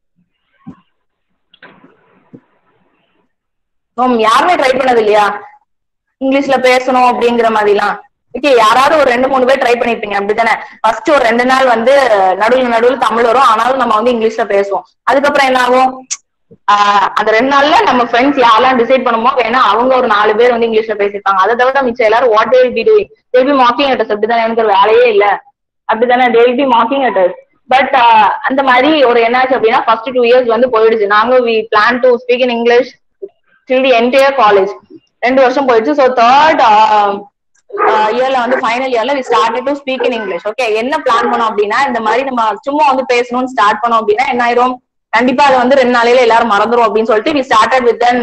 யாருமே ட்ரை பண்ணது இல்லையா இங்கிலீஷ்ல பேசணும் அப்படிங்கிற மாதிரிலாம் ஓகே யாராவது ஒரு ரெண்டு மூணு பேர் ட்ரை பண்ணிருப்பீங்க அப்படித்தானே ஃபர்ஸ்ட் ஒரு ரெண்டு நாள் வந்து நடுவில் நடுவில் தமிழ் வரும் ஆனாலும் நம்ம வந்து இங்கிலீஷ்ல பேசுவோம் அதுக்கப்புறம் என்ன ஆகும் ஆஹ் அந்த ரெண்டு நாள்ல நம்ம ஃப்ரெண்ட்ஸ் யாரெல்லாம் டிசைட் பண்ணுமோ வேணா அவங்க ஒரு நாலு பேர் வந்து இங்கிலீஷ்ல பேசிருப்பாங்க அதை தவிர மிச்சம் எல்லாரும் what will be doing they be mocking at us அப்படிதானே எனக்கு ஒரு வேலையே இல்ல அப்படிதானே they will be mocking at us but அந்த மாதிரி ஒரு என்னாச்சு அப்படின்னா ஃபர்ஸ்ட் டூ இயர்ஸ் வந்து போயிடுச்சு நாங்க we plan to speak in English till the entire college ரெண்டு வருஷம் போயிடுச்சு ஸோ தேர்ட் இயர்ல வந்து ஃபைனல் இயர்ல we started to speak in English okay என்ன பிளான் பண்ணோம் அப்படின்னா இந்த மாதிரி நம்ம சும்மா வந்து பேசணும்னு ஸ்டார்ட் பண்ணோம் அப்படின்னா என்ன ஆயிரும் கண்டிப்பா அது வந்து ரெண்டு நாளையில எல்லாரும் மறந்துரும் அப்படின்னு சொல்லிட்டு வி ஸ்டார்டட் வித் தென்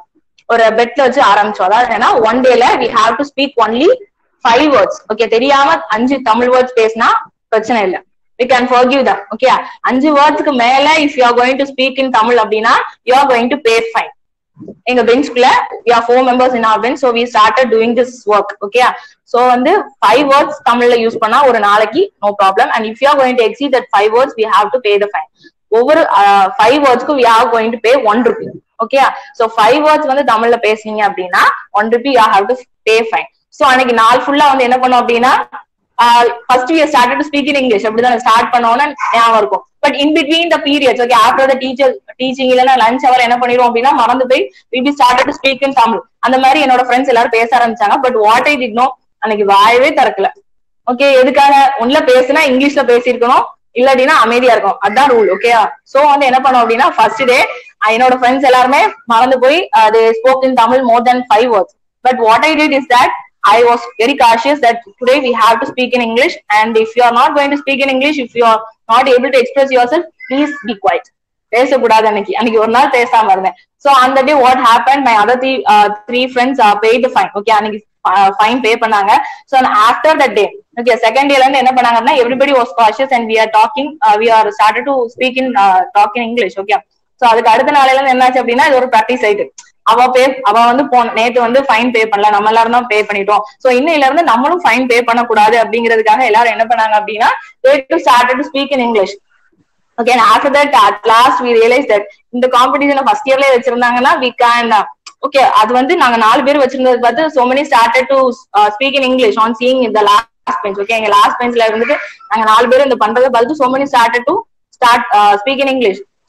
ஒரு பெட்ல வச்சு ஆரம்பிச்சோம் அதாவது என்னன்னா ஒன் டேல we have to speak only five words okay தெரியாம அஞ்சு தமிழ் வேர்ட்ஸ் பேசினா பிரச்சனை இல்லை we can forgive them okay அஞ்சு வேர்ட்ஸ்க்கு மேல if you are going to speak in Tamil அப்படின்னா you are going to pay fine எங்க பெஞ்ச்குள்ள we are four members in our bench so we started doing this work okay so வந்து five words தமிழ்ல use பண்ணா ஒரு நாளைக்கு no problem and if you are going to exceed that five words we have to pay the fine ஒவ்வொரு five வேர்ட்ஸ்க்கும் we are going to pay one rupee okay so five words வந்து தமிழ்ல பேசுனீங்க அப்படின்னா one rupee you have to pay fine so அன்னைக்கு நாள் ஃபுல்லா வந்து என்ன பண்ணோம் அப்படின்னா first year start to speak in English அப்படிதான் ஸ்டார்ட் பண்ணோம்னா ஞாபகம் இருக்கும் but in between the periods okay after the teacher teaching இல்லைன்னா லஞ்ச் அவர் என்ன பண்ணிடுவோம் அப்படின்னா மறந்து போய் will be start to speak in Tamil அந்த மாதிரி என்னோட ஃப்ரெண்ட்ஸ் எல்லாரும் பேச ஆரம்பிச்சாங்க but what I did no அன்னைக்கு வாயவே திறக்கல ஓகே எதுக்காக ஒன்ல பேசுனா இங்கிலீஷ்ல பேசியிருக்கணும் இல்லாட்டினா அமைதியா இருக்கும் அதான் ரூல் ஓகே சோ வந்து என்ன பண்ணோம் அப்படின்னா ஃபர்ஸ்ட் டே என்னோட ஃப்ரெண்ட்ஸ் எல்லாருமே மறந்து போய் அது spoke in Tamil more then five words but what I did is that I was very cautious that today we have to speak in English and if you are not going to speak in English, if you are not able to express yourself, please be quiet. பேசக்கூடாது அன்னைக்கு அன்னைக்கு ஒரு நாள் பேசாம இருந்தேன் so அந்த day what happen my other three three friends paid fine okay அன்னைக்கு fine pay பண்ணாங்க so after that day okay second டேல இருந்து என்ன பண்ணாங்கன்னா everybody was cautious and we are talking we are start to speak in talk in English okay so அதுக்கு அடுத்த நாளையில இருந்து என்னாச்சு அப்படின்னா இது ஒரு ப்ராக்டிஸ் ஆயிட்டு அவ பே அவ வந்து போன நேத்து வந்து ஃபைன் பே பண்ணல நம்ம எல்லாரும் தான் பே பண்ணிட்டோம் சோ இன்னையில இருந்து நம்மளும் ஃபைன் பே பண்ணக்கூடாது அப்படிங்கிறதுக்காக எல்லாரும் என்ன பண்ணாங்க அப்படின்னா they to started to speak in english okay and after that at last we realized that இந்த காம்படிஷனை ஃபர்ஸ்ட் இயர்லயே வச்சிருந்தாங்கன்னா we can ஓகே அது வந்து நாங்க நாலு பேர் வச்சிருந்தது பார்த்து so many started to uh, speak in english on seeing the last bench okay எங்க லாஸ்ட் பெஞ்ச்ல இருந்துட்டு நாங்க நாலு பேர் இந்த பண்றதை பார்த்து so many started to start uh, speak in english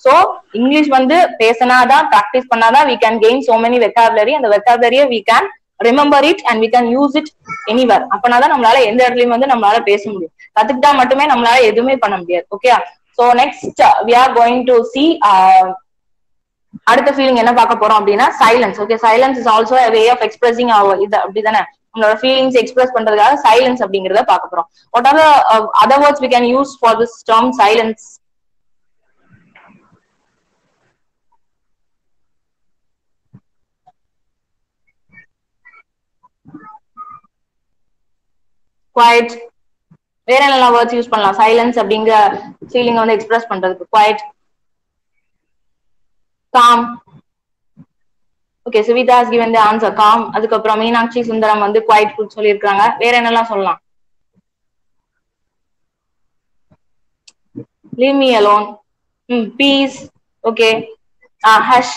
so English வந்து பேசினாதான் ப்ராக்டிஸ் பண்ணாதான் we can gain so many vocabulary அந்த vocabulary we can remember it and we can use it anywhere அப்பனாதான் நம்மளால எந்த இடத்துலயும் வந்து நம்மளால பேச முடியும் கத்துக்கிட்டா மட்டுமே நம்மளால எதுவுமே பண்ண முடியாது okay so next we are going to see uh, அடுத்த ஃபீலிங் என்ன பார்க்க போறோம் அப்படின்னா silence okay silence is also way of expressing our இது அப்படிதானே நம்மளோட ஃபீலிங்ஸ் எக்ஸ்பிரஸ் பண்றதுக்காக சைலன்ஸ் அப்படிங்கறத பார்க்க போறோம் what are other words we can use for this term silence quiet வேற என்னெல்லாம் வேர்ட்ஸ் யூஸ் பண்ணலாம் சைலன்ஸ் அப்படிங்கிற ஃபீலிங் வந்து எக்ஸ்பிரஸ் பண்றதுக்கு quiet calm okay Suvitha has given the answer calm அதுக்கப்புறம் மீனாட்சி சுந்தரம் வந்து குவைட் ஃபுட் சொல்லியிருக்காங்க வேற என்னெல்லாம் சொல்லலாம் leave me alone hmm peace okay hush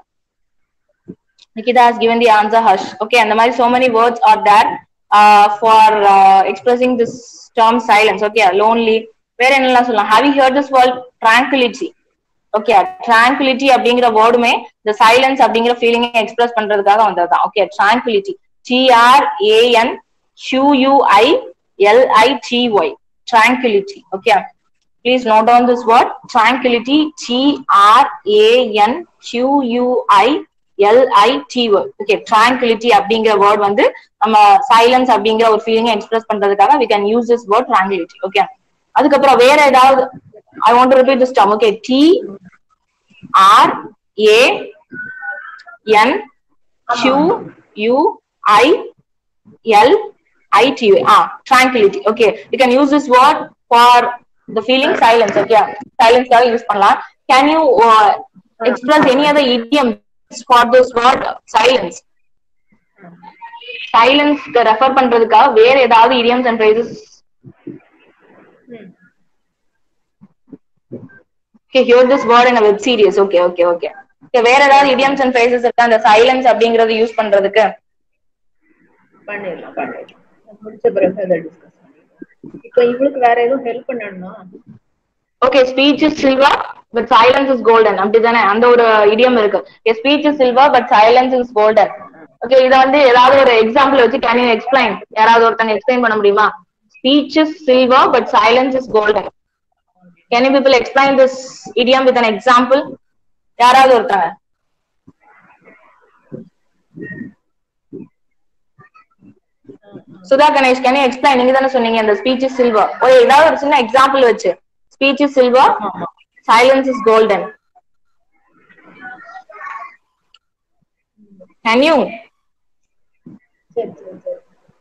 Nikita has given the answer hush. Okay, and the மாதிரி so many words are there uh, for uh, expressing this term silence. Okay, lonely. வேற என்னெல்லாம் சொல்லலாம் have you heard this word tranquility? Okay tranquility அப்படிங்கிற வேர்டுமே இந்த silence அப்படிங்கிற feeling express பண்றதுக்காக வந்ததுதான் okay tranquility T R A N QUI LITY tranquility okay please note down this word tranquility T R A N Q U I L I T Y okay tranquility அப்படிங்கிற word வந்து நம்ம silence அப்படிங்கிற ஒரு feeling express பண்றதுக்காக we can use this word tranquility okay அதுக்கப்புறம் வேற ஏதாவது I want to repeat this term okay T R A N Q U I L I T Y ah tranquility okay you can use this word for the feeling silence okay silence காக use பண்ணலாம் can you uh, express any other idioms for this word silence silence refer பண்றதுக்காக வேற ஏதாவது idioms and phrases okay hear this word in a web series okay okay okay okay வேற ஏதாவது idioms and phrases இருக்கா அந்த silence அப்படிங்கறது use பண்றதுக்கு பண்ணிடலாம் பண்ணிடலாம் முடிச்ச பிறகு அதை டிஸ்கஸ் பண்ணிடலாம் இப்போ இவளுக்கு வேற எதுவும் ஹெல்ப் பண்ணணுமா okay speech is silver but silence is golden அப்படிதானே அந்த ஒரு இடியம் இருக்கு speech is silver but silence is golden okay இத வந்து ஏதாவது ஒரு எக்ஸாம்பிள் வச்சு கேன் யூ எக்ஸ்பிளைன் யாராவது ஒருத்தங்க எக்ஸ்பிளைன் பண்ண முடியுமா speech is silver but silence is golden can you people explain this idiom with an example யாராவது ஒருத்தங்க Sudha Ganesh can you explain நீங்க தானே சொன்னீங்க அந்த ஸ்பீச் இஸ் சில்வர் ஒரு ஏதாவது ஒரு சின்ன எக்ஸாம்பிள் வச்சு speech is silver silence is golden can you சரி சரி சரி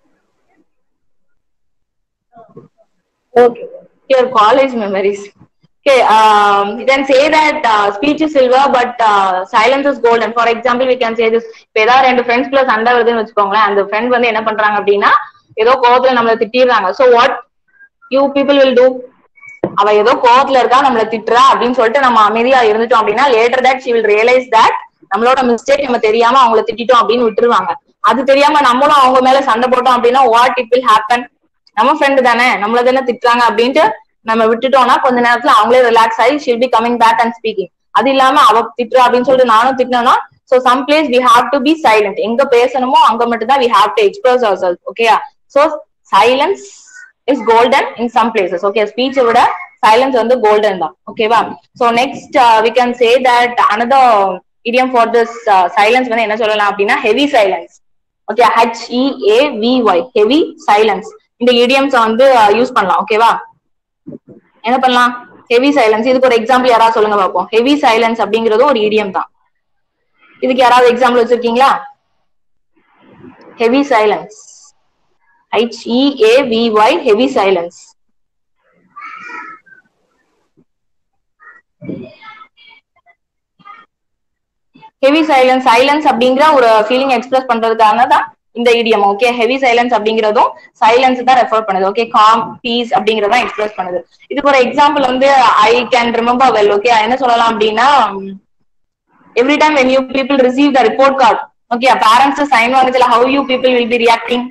okay your college memories okay um you can say that uh, speech is silver but uh, silence is golden for example we can say this இப்ப ஏதாவது ரெண்டு friends குள்ள சண்டை வருதுன்னு வச்சுக்கோங்களேன் அந்த ஃப்ரெண்ட் வந்து என்ன பண்றாங்க அப்படின்னா ஏதோ கோவத்துல நம்மள திட்டிடுறாங்க so what you people will do அவ ஏதோ கோவத்துல இருக்கா நம்மள திட்டுறா அப்படின்னு சொல்லிட்டு நம்ம அமைதியா இருந்துட்டோம் அப்படின்னா later that she will realize that நம்மளோட மிஸ்டேக் நம்ம தெரியாம அவங்கள திட்டிட்டோம் அப்படின்னு விட்டுருவாங்க அது தெரியாம நம்மளும் அவங்க மேல சண்டை போட்டோம் அப்படின்னா வாட் இட் will happen நம்ம ஃப்ரெண்டு தானே நம்மள தானே திட்டுறாங்க அப்படின்ட்டு நம்ம விட்டுட்டோம்னா கொஞ்ச நேரத்துல அவங்களே ரிலாக்ஸ் ஆகி she'll be coming back and speaking அது இல்லாம அவ திட்டுறா அப்படின்னு சொல்லிட்டு நானும் திட்டினோம்னா so some place we have to be silent எங்க பேசணுமோ அங்க மட்டும் தான் we have to express ourselves ஓகேயா so silence is golden in some places okay ஸ்பீச்சை விட சைலன்ஸ் வந்து கோல்டன் தான் ஓகேவா so next we can say that another idiom for this silence வந்து என்ன சொல்லலாம் அப்படின்னா heavy silence okay H E A V Y heavy silence இந்த இடியம்ஸ் வந்து யூஸ் பண்ணலாம் ஓகேவா என்ன பண்ணலாம் ஹெவி சைலன்ஸ் இதுக்கு ஒரு எக்ஸாம்பிள் யாராவது சொல்லுங்க பார்ப்போம் ஹெவி சைலன்ஸ் அப்படிங்கறதும் ஒரு இடியம் தான் இதுக்கு யாராவது எக்ஸாம்பிள் வச்சிருக்கீங்களா heavy silence H E A V Y heavy silence heavy silence silence அப்படிங்கிற ஒரு ஃபீலிங் எக்ஸ்பிரஸ் பண்றதுக்காக தான் இந்த இடியம் ஓகே ஹெவி சைலன்ஸ் அப்படிங்கறதும் சைலன்ஸ் தான் ரெஃபர் பண்ணுது ஓகே காம் பீஸ் அப்படிங்கறத எக்ஸ்பிரஸ் பண்ணுது இதுக்கு ஒரு எக்ஸாம்பிள் வந்து I can remember well okay என்ன சொல்லலாம் அப்படின்னா every time when you people receive the report card okay parents sign வாங்குறதுல how you people will be reacting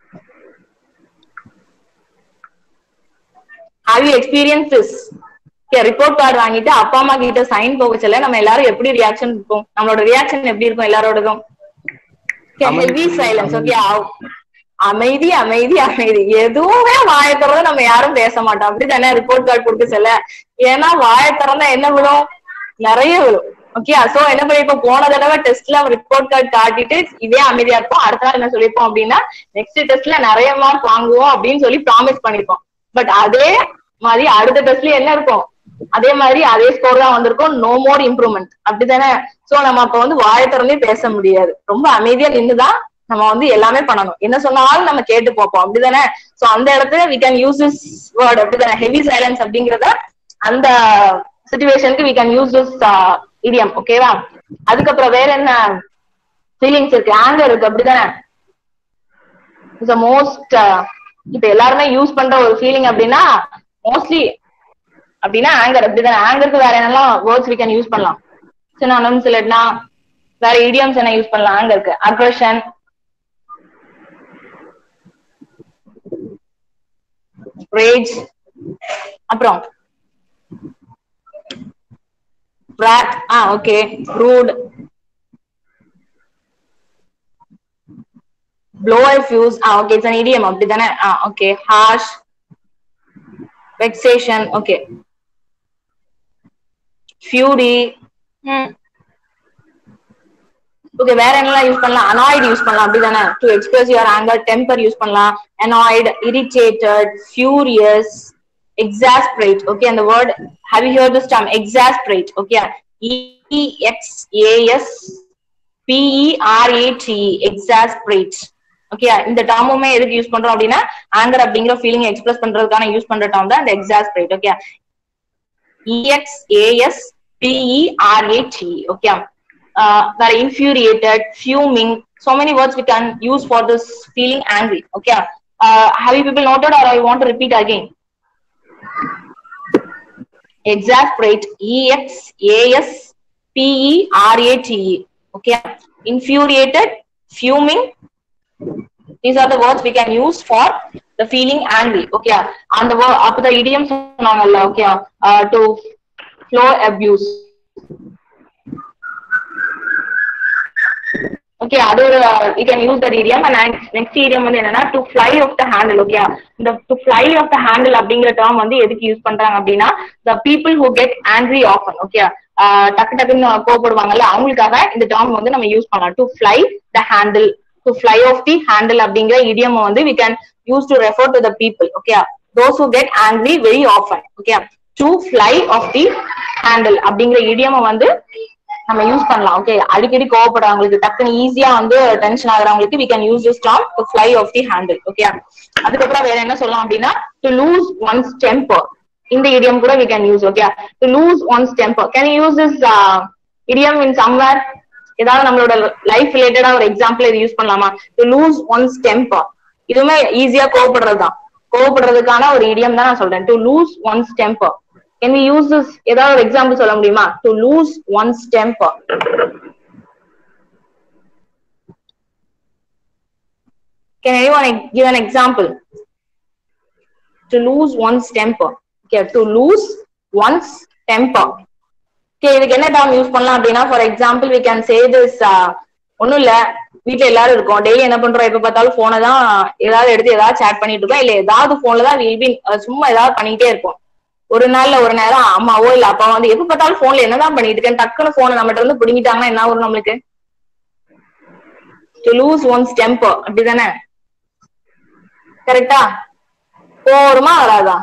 have you experience this report card வாங்கிட்டு அப்பா அம்மா கிட்ட சைன் போக சொல்ல நம்ம எல்லாரும் எப்படி ரியாக்ஷன் இருக்கும் நம்மளோட ரியாக்ஷன் எப்படி இருக்கும் எல்லாரோடதும் ஹெவி சைலன்ஸ் ஓகே அமைதி அமைதி அமைதி எதுவுமே வாயை திறந்து நம்ம யாரும் பேச மாட்டோம் அப்படித்தானே ரிப்போர்ட் கார்டு கொடுக்க சொல்ல ஏன்னா வாயை திறந்தா என்ன விழும் நிறைய விழும் ஓகே சோ என்ன பண்ணிருப்போம் போன தடவை டெஸ்ட்ல ரிப்போர்ட் கார்டு காட்டிட்டு இதே அமைதியா இருப்போம் அடுத்த நாள் என்ன சொல்லிருப்போம் அப்படின்னா நெக்ஸ்ட் டெஸ்ட்ல நிறைய மார்க் வாங்குவோம் அப்படின்னு சொல்லி ப்ராமிஸ் பண்ணிருப்போம் பட் அதே மாதிரி அடுத்த டெஸ்ட்ல என்ன இருக்கும் அதே மாதிரி அதே ஸ்கோர் தான் வந்திருக்கும் நோ மோர் இம்ப்ரூவ்மெண்ட் அப்படித்தானே சோ நம்ம அப்ப வந்து வாயை திறந்தே பேச முடியாது ரொம்ப அமைதியா நின்னுதான் நம்ம வந்து எல்லாமே பண்ணணும் என்ன சொன்னாலும் நம்ம கேட்டு பார்ப்போம் அப்படிதானே சோ அந்த இடத்துல we can use this word அப்படிதானே ஹெவி சைலன்ஸ் அப்படிங்கறத அந்த சுச்சுவேஷனுக்கு we can use this idiom ஓகேவா அதுக்கப்புறம் வேற என்ன ஃபீலிங்ஸ் இருக்கு ஆங்கர் இருக்கு அப்படிதானே இட்ஸ் மோஸ்ட் இப்ப எல்லாருமே யூஸ் பண்ற ஒரு ஃபீலிங் அப்படின்னா மோஸ்ட்லி அப்படின்னா ஆங்கர் அப்படிதானே ஆங்கருக்கு வேற என்னெல்லாம் வேர்ட்ஸ் வி கேன் யூஸ் பண்ணலாம் சினானம்ஸ் இல்லைன்னா வேற இடியம்ஸ் என்ன யூஸ் பண்ணலாம் ஆங்கருக்கு அக்ரஷன் ரேஜ் அப்புறம் rat ah okay rude blow a fuse ah okay it's an idiom அப்படிதானே ah okay harsh vexation okay fury okay வேற என்னலாம் யூஸ் பண்ணலாம் அனாய்டு யூஸ் பண்ணலாம் அப்படிதானே to express your anger temper use பண்ணலாம் annoyed irritated furious exasperate okay and the word have you heard this term exasperate okay e x a s p e r a t e exasperate okay இந்த டேர்முமே எதுக்கு use பண்றோம் அப்படின்னா anger அப்படிங்கிற feeling express பண்றதுக்கான use பண்ற term தான் இந்த exasperate okay E X A S P E R A T okay வேற infuriated fuming so many words we can use for this feeling angry okay uh, have you people noted or i want to repeat again exasperate e x a s p e r a t e okay infuriated fuming these are the words we can use for the feeling angry okay and the word up the idiom சொன்னாங்கல்ல okay uh, to flow abuse okay அது ஒரு you can use that idiom and next idiom வந்து என்னன்னா to fly off the handle okay இந்த to fly off the handle அப்படிங்கிற term வந்து எதுக்கு use பண்றாங்க அப்படின்னா the people who get angry often okay டக்கு டக்குன்னு கோவப்படுவாங்கல்ல அவங்களுக்காக இந்த டேர்ம் வந்து நம்ம யூஸ் பண்ணலாம் to fly the handle to fly off the handle அப்படிங்கிற இடியம் வந்து we can use to refer to the people okay those who get angry very often okay to fly off the handle அப்படிங்கிற idiom வந்து நம்ம use பண்ணலாம் okay அடிக்கடி கோவப்படுறவங்களுக்கு டக்குன்னு ஈஸியா வந்து டென்ஷன் ஆகுறவங்களுக்கு we can use this term to fly off the handle okay அதுக்கப்புறம் வேற என்ன சொல்லலாம் அப்படின்னா டு லூஸ் ஒன்ஸ் டெம்பர் இந்த இடியம் கூட we can use okay to lose one's temper can use this idiom in somewhere ஏதாவது நம்மளோட லைஃப் ரிலேட்டடா ஒரு எக்ஸாம்பிள் இது யூஸ் பண்ணலாமா டு லூஸ் ஒன்ஸ் டெம்பர் இதுவுமே ஈஸியா கோவப்படுறது தான் கோவப்படுறதுக்கான ஒரு இடியம் தான் நான் சொல்றேன் to lose one's temper can we use this ஏதாவது ஒரு எக்ஸாம்பிள் சொல்ல முடியுமா to lose one's temper Can anyone give an example? To lose one's temper. Okay, to lose one's temper. Okay, இதுக்கு என்ன டேர்ம் யூஸ் பண்ணலாம் அப்படின்னா for example we can say this ஒண்ணும் இல்ல வீட்ல எல்லாரும் இருக்கோம் டெய்லி என்ன பண்றோம் எப்ப பார்த்தாலும் போனை தான் ஏதாவது எடுத்து ஏதாவது சேட் பண்ணிட்டு இருக்கோம் இல்ல ஏதாவது போன்ல தான் வில் பி சும்மா ஏதாவது பண்ணிட்டே இருப்போம் ஒரு நாள்ல ஒரு நேரம் அம்மாவோ இல்ல அப்பாவோ வந்து எப்ப பார்த்தாலும் போன்ல என்னதான் பண்ணிட்டு இருக்கேன் டக்குன்னு போனை நம்மகிட்ட இருந்து பிடிங்கிட்டாங்கன்னா என்ன வரும் நம்மளுக்கு டு லூஸ் ஒன்ஸ் டெம்பர் அப்படிதானே கரெக்டா போருமா வராதா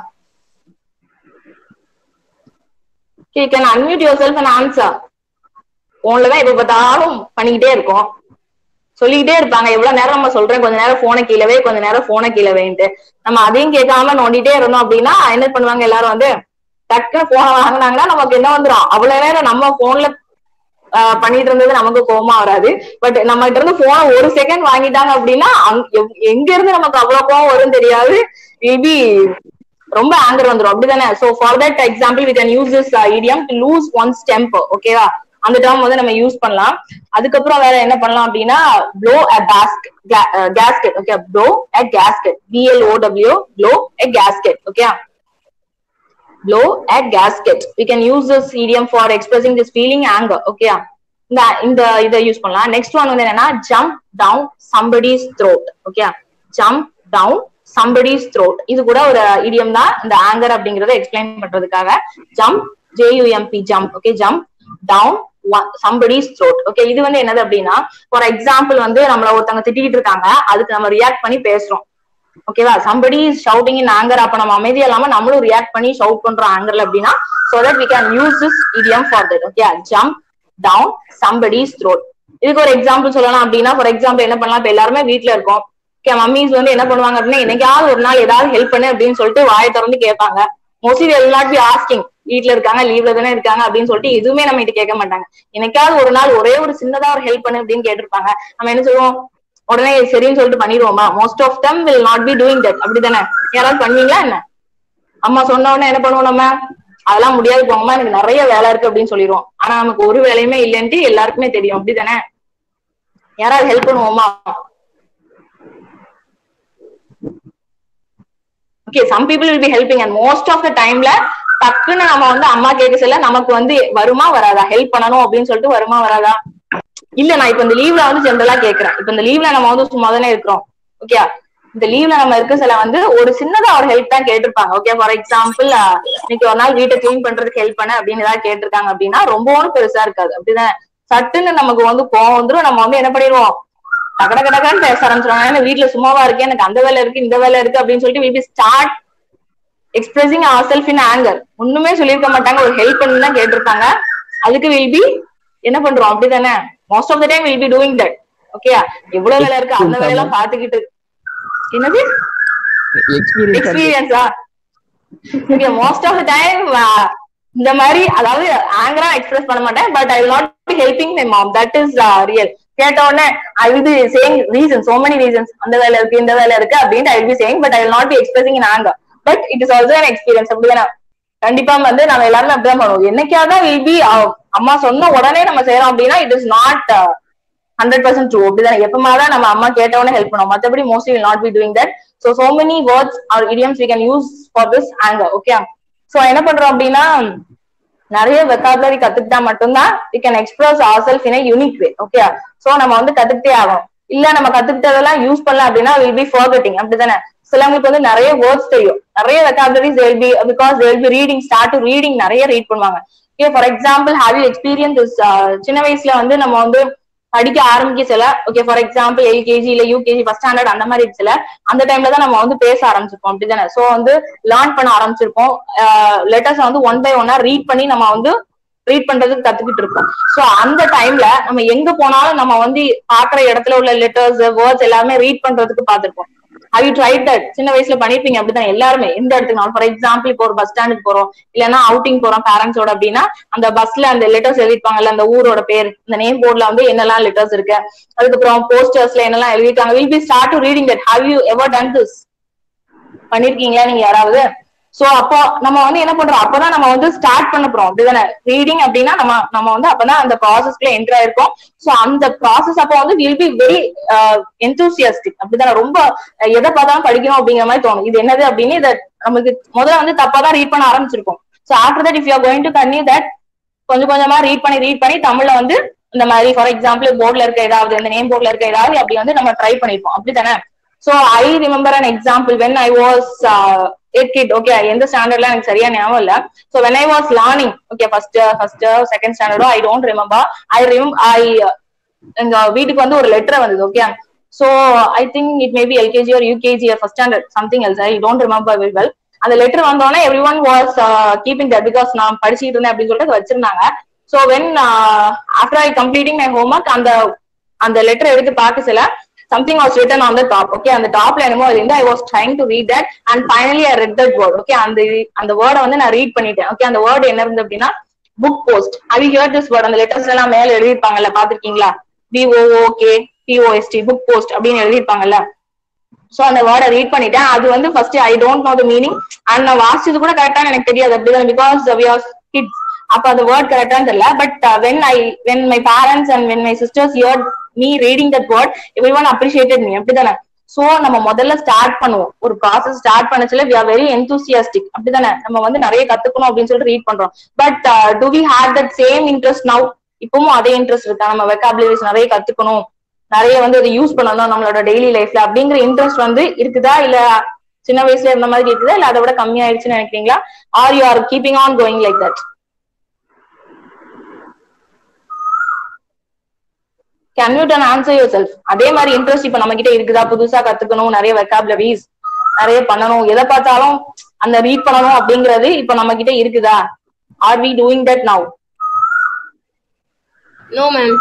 Okay, you can unmute yourself and answer. போன்ல தான் எப்ப பார்த்தாலும் பண்ணிக்கிட்டே இருக்கோம் சொல்லிக்கிட்டே இருப்பாங்க எவ்வளவு நேரம் நம்ம சொல்றேன் கொஞ்ச நேரம் போனை கீழவே கொஞ்ச நேரம் போனை கீழவேன்ட்டு நம்ம அதையும் கேட்காம நோண்டிட்டே இருந்தோம் அப்படின்னா என்ன பண்ணுவாங்க எல்லாரும் வந்து டக்குன்னு போனை வாங்கினாங்கன்னா நமக்கு என்ன வந்துரும் அவ்வளவு நேரம் நம்ம போன்ல பண்ணிட்டு இருந்தது நமக்கு கோவமா வராது பட் நம்ம கிட்ட இருந்து போனை ஒரு செகண்ட் வாங்கிட்டாங்க அப்படின்னா அங்க- எவ்- எங்க இருந்து நமக்கு அவ்வளவு கோவம் வரும் தெரியாது மேபி ரொம்ப ஆங்கர் வந்துரும் அப்படிதானே so for that example we can use this idiom to lose one's temper ஓகேவா அந்த டேர்ம் வந்து நம்ம யூஸ் பண்ணலாம் அதுக்கப்புறம் வேற என்ன பண்ணலாம் அப்படின்னா blow a basket gasket okay blow a gasket B L O W blow a gasket okay blow a gasket we can use this idiom for expressing this feeling anger okay இந்த இந்த இதை யூஸ் பண்ணலாம் நெக்ஸ்ட் ஒன் வந்து என்னன்னா jump down somebody's throat okay jump down somebody's throat இது கூட ஒரு idiom தான் இந்த ஆங்கர் அப்படிங்கறத எக்ஸ்பிளைன் பண்றதுக்காக jump J U M P jump okay jump down somebody's throat okay இது வந்து என்னது அப்படின்னா ஃபார் எக்ஸாம்பிள் வந்து நம்மள ஒருத்தவங்க திட்டிட்டு இருக்காங்க அதுக்கு நம்ம ரியாக்ட் பண்ணி பேசுறோம் ஓகேவா சம்படி ஷவுட்டிங் இன் ஆங்கர் அப்ப நம்ம அமைதியா இல்லாம நம்மளும் ரியாக்ட் பண்ணி ஷவுட் பண்றோம் ஆங்கர்ல அப்படின்னா so that we can use this idiom for that okay jump down somebody's throat இதுக்கு ஒரு எக்ஸாம்பிள் சொல்லலாம் அப்படின்னா ஃபார் எக்ஸாம்பிள் என்ன பண்ணலாம் இப்ப எல்லாருமே வீட்ல இருக்கோம் ஓகே மம்மிஸ் வந்து என்ன பண்ணுவாங்க அப்படின்னா என்னைக்காவது ஒரு நாள் ஏதாவது ஹெல்ப் பண்ணு அப்படின்னு சொல்லிட்டு வாயை திறந்து கேட்பாங்க mostly will not be asking வீட்ல இருக்காங்க லீவ்ல தானே இருக்காங்க அப்படின்னு சொல்லிட்டு எதுவுமே நம்ம கிட்ட கேட்க மாட்டாங்க என்னைக்காவது ஒரு நாள் ஒரே ஒரு சின்னதா ஒரு ஹெல்ப் பண்ணு அப்படின்னு கேட்டிருப்பாங்க நம்ம என்ன சொல்லுவோம் உடனே சரின்னு சொல்லிட்டு பண்ணிடுவோமா most of them will not be doing that அப்படிதானே யாராவது பண்ணுவீங்களா என்ன அம்மா சொன்ன உடனே என்ன பண்ணுவோம் நம்ம அதெல்லாம் முடியாது போங்கம்மா எனக்கு நிறைய வேலை இருக்கு அப்படின்னு சொல்லிடுவோம் ஆனா நமக்கு ஒரு வேலையுமே இல்லைன்ட்டு எல்லாருக்குமே தெரியும் அப்படிதானே யாராவது ஹெல்ப் பண்ணுவோமா okay some people will be helping and most of the டைம்ல டக்குன்னு நம்ம வந்து அம்மா கேட்க சொல்ல நமக்கு வந்து வருமா வராதா ஹெல்ப் பண்ணணும் அப்படின்னு சொல்லிட்டு வருமா வராதா இல்ல நான் இப்ப இந்த லீவ்ல வந்து ஜென்ரலா கேக்குறேன் இப்ப இந்த லீவ்ல நம்ம வந்து சும்மா தானே இருக்கிறோம் ஓகே இந்த லீவ்ல நம்ம இருக்க சில வந்து ஒரு சின்னதா ஒரு ஹெல்ப் தான் கேட்டிருப்பாங்க ஓகே ஃபார் எக்ஸாம்பிள் இன்னைக்கு ஒரு நாள் வீட்டை கிளீன் பண்றதுக்கு ஹெல்ப் பண்ண அப்படின்னு ஏதாவது கேட்டிருக்காங்க அப்படின்னா ரொம்ப ஒன்றும் பெருசா இருக்காது அப்படிதான் சட்டுன்னு நமக்கு வந்து கோவம் வந்துரும் நம்ம வந்து என்ன பண்ணிடுவோம் டகட கடகன்னு பேச ஆரம்பிச்சிருவாங்க ஏன்னா வீட்டுல சும்மாவா இருக்கு எனக்கு அந்த வேலை இருக்கு இந்த வேலை இருக்கு அப்படின்னு சொல்லிட்டு we start expressing our self in anger ஒண்ணுமே சொல்லியிருக்க மாட்டாங்க ஒரு ஹெல்ப் பண்ணி தான் கேட்டிருப்பாங்க அதுக்கு வில் பி என்ன பண்றோம் அப்படிதானே most of the time will be doing that okay எவ்வளவு வேலை இருக்கு அந்த வேலையெல்லாம் பாத்துக்கிட்டு என்னது எக்ஸ்பீரியன்ஸா okay most of the time இந்த மாதிரி அதாவது ஆங்கரா எக்ஸ்பிரஸ் பண்ண மாட்டேன் but I will not be helping my mom that is real கேட்ட உடனே I will be saying reason so many reasons அந்த வேலை இருக்கு இந்த வேலை இருக்கு அப்படின்ட்டு I will be saying but I will not B expressing in anger but it is also an experience அப்படிதானே கண்டிப்பா வந்து நம்ம எல்லாருமே அப்படிதான் பண்ணுவோம் என்னைக்காவது வில் பி அம்மா சொன்ன உடனே நம்ம செய்யறோம் அப்படின்னா it is not hundred percent true அப்படிதான் எப்பமாதான் நம்ம அம்மா கேட்டவொடனே ஹெல்ப் பண்ணுவோம் மத்தபடி mostly will not be doing that so so many words or idioms we can use for this anger okay so என்ன பண்றோம் அப்படின்னா நிறைய வெக்காபுலரி கத்துக்கிட்டா மட்டும்தான் we can express our self in unique way okay so நம்ம வந்து கத்துக்கிட்டே ஆகணும் இல்ல நம்ம கத்துக்கிட்டதெல்லாம் யூஸ் பண்ணலாம் அப்படின்னா வில் பி ஃபர்கெட்டிங் அப்படிதானே சிலவங்களுக்கு வந்து நிறைய வேர்ட்ஸ் தெரியும் நிறைய vocabularies they'll be because they'll be reading start to reading நிறைய ரீட் பண்ணுவாங்க okay for example have you experience சின்ன வயசுல வந்து நம்ம வந்து படிக்க ஆரம்பிக்க சில ஓகே ஃபார் எக்ஸாம்பிள் எல்கேஜி இல்ல யூகேஜி ஃபர்ஸ்ட் ஸ்டாண்டர்ட் அந்த மாதிரி சில அந்த டைம்ல தான் நம்ம வந்து பேச ஆரம்பிச்சிருப்போம் அப்படிதானே சோ வந்து லேர்ன் பண்ண ஆரம்பிச்சிருப்போம் லெட்டர்ஸ் வந்து ஒன் பை ஒன்னா ரீட் பண்ணி நம்ம வந்து ரீட் பண்றதுக்கு கத்துக்கிட்டு இருப்போம் சோ அந்த டைம்ல நம்ம எங்க போனாலும் நம்ம வந்து பாக்குற இடத்துல உள்ள லெட்டர்ஸ் வேர்ட்ஸ் எல்லாமே ரீட் பண்றதுக்கு பாத்திருப்போம் ஹவ் யூ ட்ரை தட் சின்ன வயசுல பண்ணிருப்பீங்க அப்படிதான் எல்லாருமே எந்த இடத்துக்கு ஃபார் எக்ஸாம்பிள் இப்போ ஒரு பஸ் ஸ்டாண்டுக்கு போறோம் இல்லைன்னா அவுட்டிங் போறோம் பேரண்ட்ஸோட அப்படின்னா அந்த பஸ்ல அந்த லெட்டர்ஸ் எழுதிருப்பாங்கல்ல அந்த ஊரோட பேர் இந்த நேம் போர்ட்ல வந்து என்னெல்லாம் லெட்டர்ஸ் இருக்கு அதுக்கப்புறம் போஸ்டர்ஸ்ல என்னெல்லாம் எழுதிருக்காங்க will be start to reading that how you ever done this பண்ணிருக்கீங்களா நீங்க யாராவது சோ அப்போ நம்ம வந்து என்ன பண்றோம் அப்பதான் நம்ம வந்து ஸ்டார்ட் பண்ண போறோம் அப்படிதானே ரீடிங் அப்படின்னா நம்ம நம்ம வந்து அப்பதான் அந்த ப்ராசஸ்க்குள்ள என்டர் ஆயிருக்கோம் சோ அந்த ப்ராசஸ் அப்போ வந்து வில் பி வெரி எந்தூசியாஸ்டிக் அப்படிதானே ரொம்ப எதை பார்த்தாலும் படிக்கணும் அப்படிங்கிற மாதிரி தோணும் இது என்னது அப்படின்னு இதை நமக்கு முதல்ல வந்து தப்பா தான் ரீட் பண்ண ஆரம்பிச்சிருக்கோம் so after that if you going to continue that கொஞ்சம் கொஞ்சமா ரீட் பண்ணி ரீட் பண்ணி தமிழ்ல வந்து இந்த மாதிரி ஃபார் எக்ஸாம்பிள் போர்ட்ல இருக்க ஏதாவது இந்த நேம் போர்ட்ல இருக்க ஏதாவது அப்படி வந்து நம்ம ட்ரை பண்ணிருப்போம் அப்படித்தானே so I remember an example when I was eight kid okay எந்த ஸ்டாண்டர்ட்ல எனக்கு சரியா ஞாபகம் இல்ல so when I was learning okay first first second ஸ்டாண்டர்டோ ஐ டோன்ட் ரிமெம்பர் ஐ ரிம் ஐ எங்க வீட்டுக்கு வந்து ஒரு லெட்டர் வந்தது okay so I think it maybe LKG or UKG or first standard something else I don't remember very well அந்த letter வந்தோடனே everyone was keeping that because நான் படிச்சுட்டு இருந்தேன் அப்படின்னு சொல்லிட்டு வச்சிருந்தாங்க so when after I completing my homework அந்த அந்த லெட்டர் எடுத்து பார்க்க சில something was written on the top okay அந்த டாப்ல என்னமோ இருந்து I was trying to read that and finally I read that word okay அந்த அந்த வேர்டை வந்து நான் ரீட் பண்ணிட்டேன் ஓகே அந்த வேர்டு என்ன இருந்து அப்படின்னா book post how you hear this word அந்த லெட்டர்ஸ் எல்லாம் மேல எழுதிருப்பாங்கல்ல பாத்திருக்கீங்களா பிஓஓகே பிஓஎஸ்டி புக் போஸ்ட் அப்படின்னு எழுதிருப்பாங்கல்ல சோ அந்த வேர்டை ரீட் பண்ணிட்டேன் அது வந்து first I don't know the meaning and நான் வாசிச்சது கூட கரெக்டான எனக்கு தெரியாது அப்படிதான் பிகாஸ் வி ஆர் கிட்ஸ் அப்ப அந்த வேர்ட் கரெக்டான்னு தெரியல but when I when my parents and when my sisters heard me reading that word every one appreciated me அப்படிதானே சோ நம்ம முதல்ல ஸ்டார்ட் பண்ணுவோம் ஒரு ப்ராசஸ் ஸ்டார்ட் பண்ணச்சுல வி ஆர் வெரி enthusiastic அப்படிதானே நம்ம வந்து நிறைய கத்துக்கணும் அப்படின்னு சொல்லிட்டு ரீட் பண்றோம் but do we have that same interest now இப்பவும் அதே இன்ட்ரெஸ்ட் இருக்கா நம்ம வெக்காபுலரிஸ் நிறைய கத்துக்கணும் நிறைய வந்து இதை யூஸ் பண்ணணும் நம்மளோட டெய்லி லைஃப்ல அப்படிங்கிற இன்ட்ரெஸ்ட் வந்து இருக்குதா இல்ல சின்ன வயசுல இருந்த மாதிரி இருக்குதா இல்ல அதை விட கம்மியாயிடுச்சுன்னு நினைக்கிறீங்களா or you are keeping on going like that can you done answer your self அதே மாதிரி இன்ட்ரெஸ்ட் இப்ப நம்ம கிட்ட இருக்குதா புதுசா கத்துக்கணும் நிறைய வெக்காபுலரிஸ் நிறைய பண்ணணும் எதை பார்த்தாலும் அந்த ரீட் பண்ணணும் அப்படிங்கிறது இப்ப நம்ம கிட்ட இருக்குதா or we doing that now No, ma'am.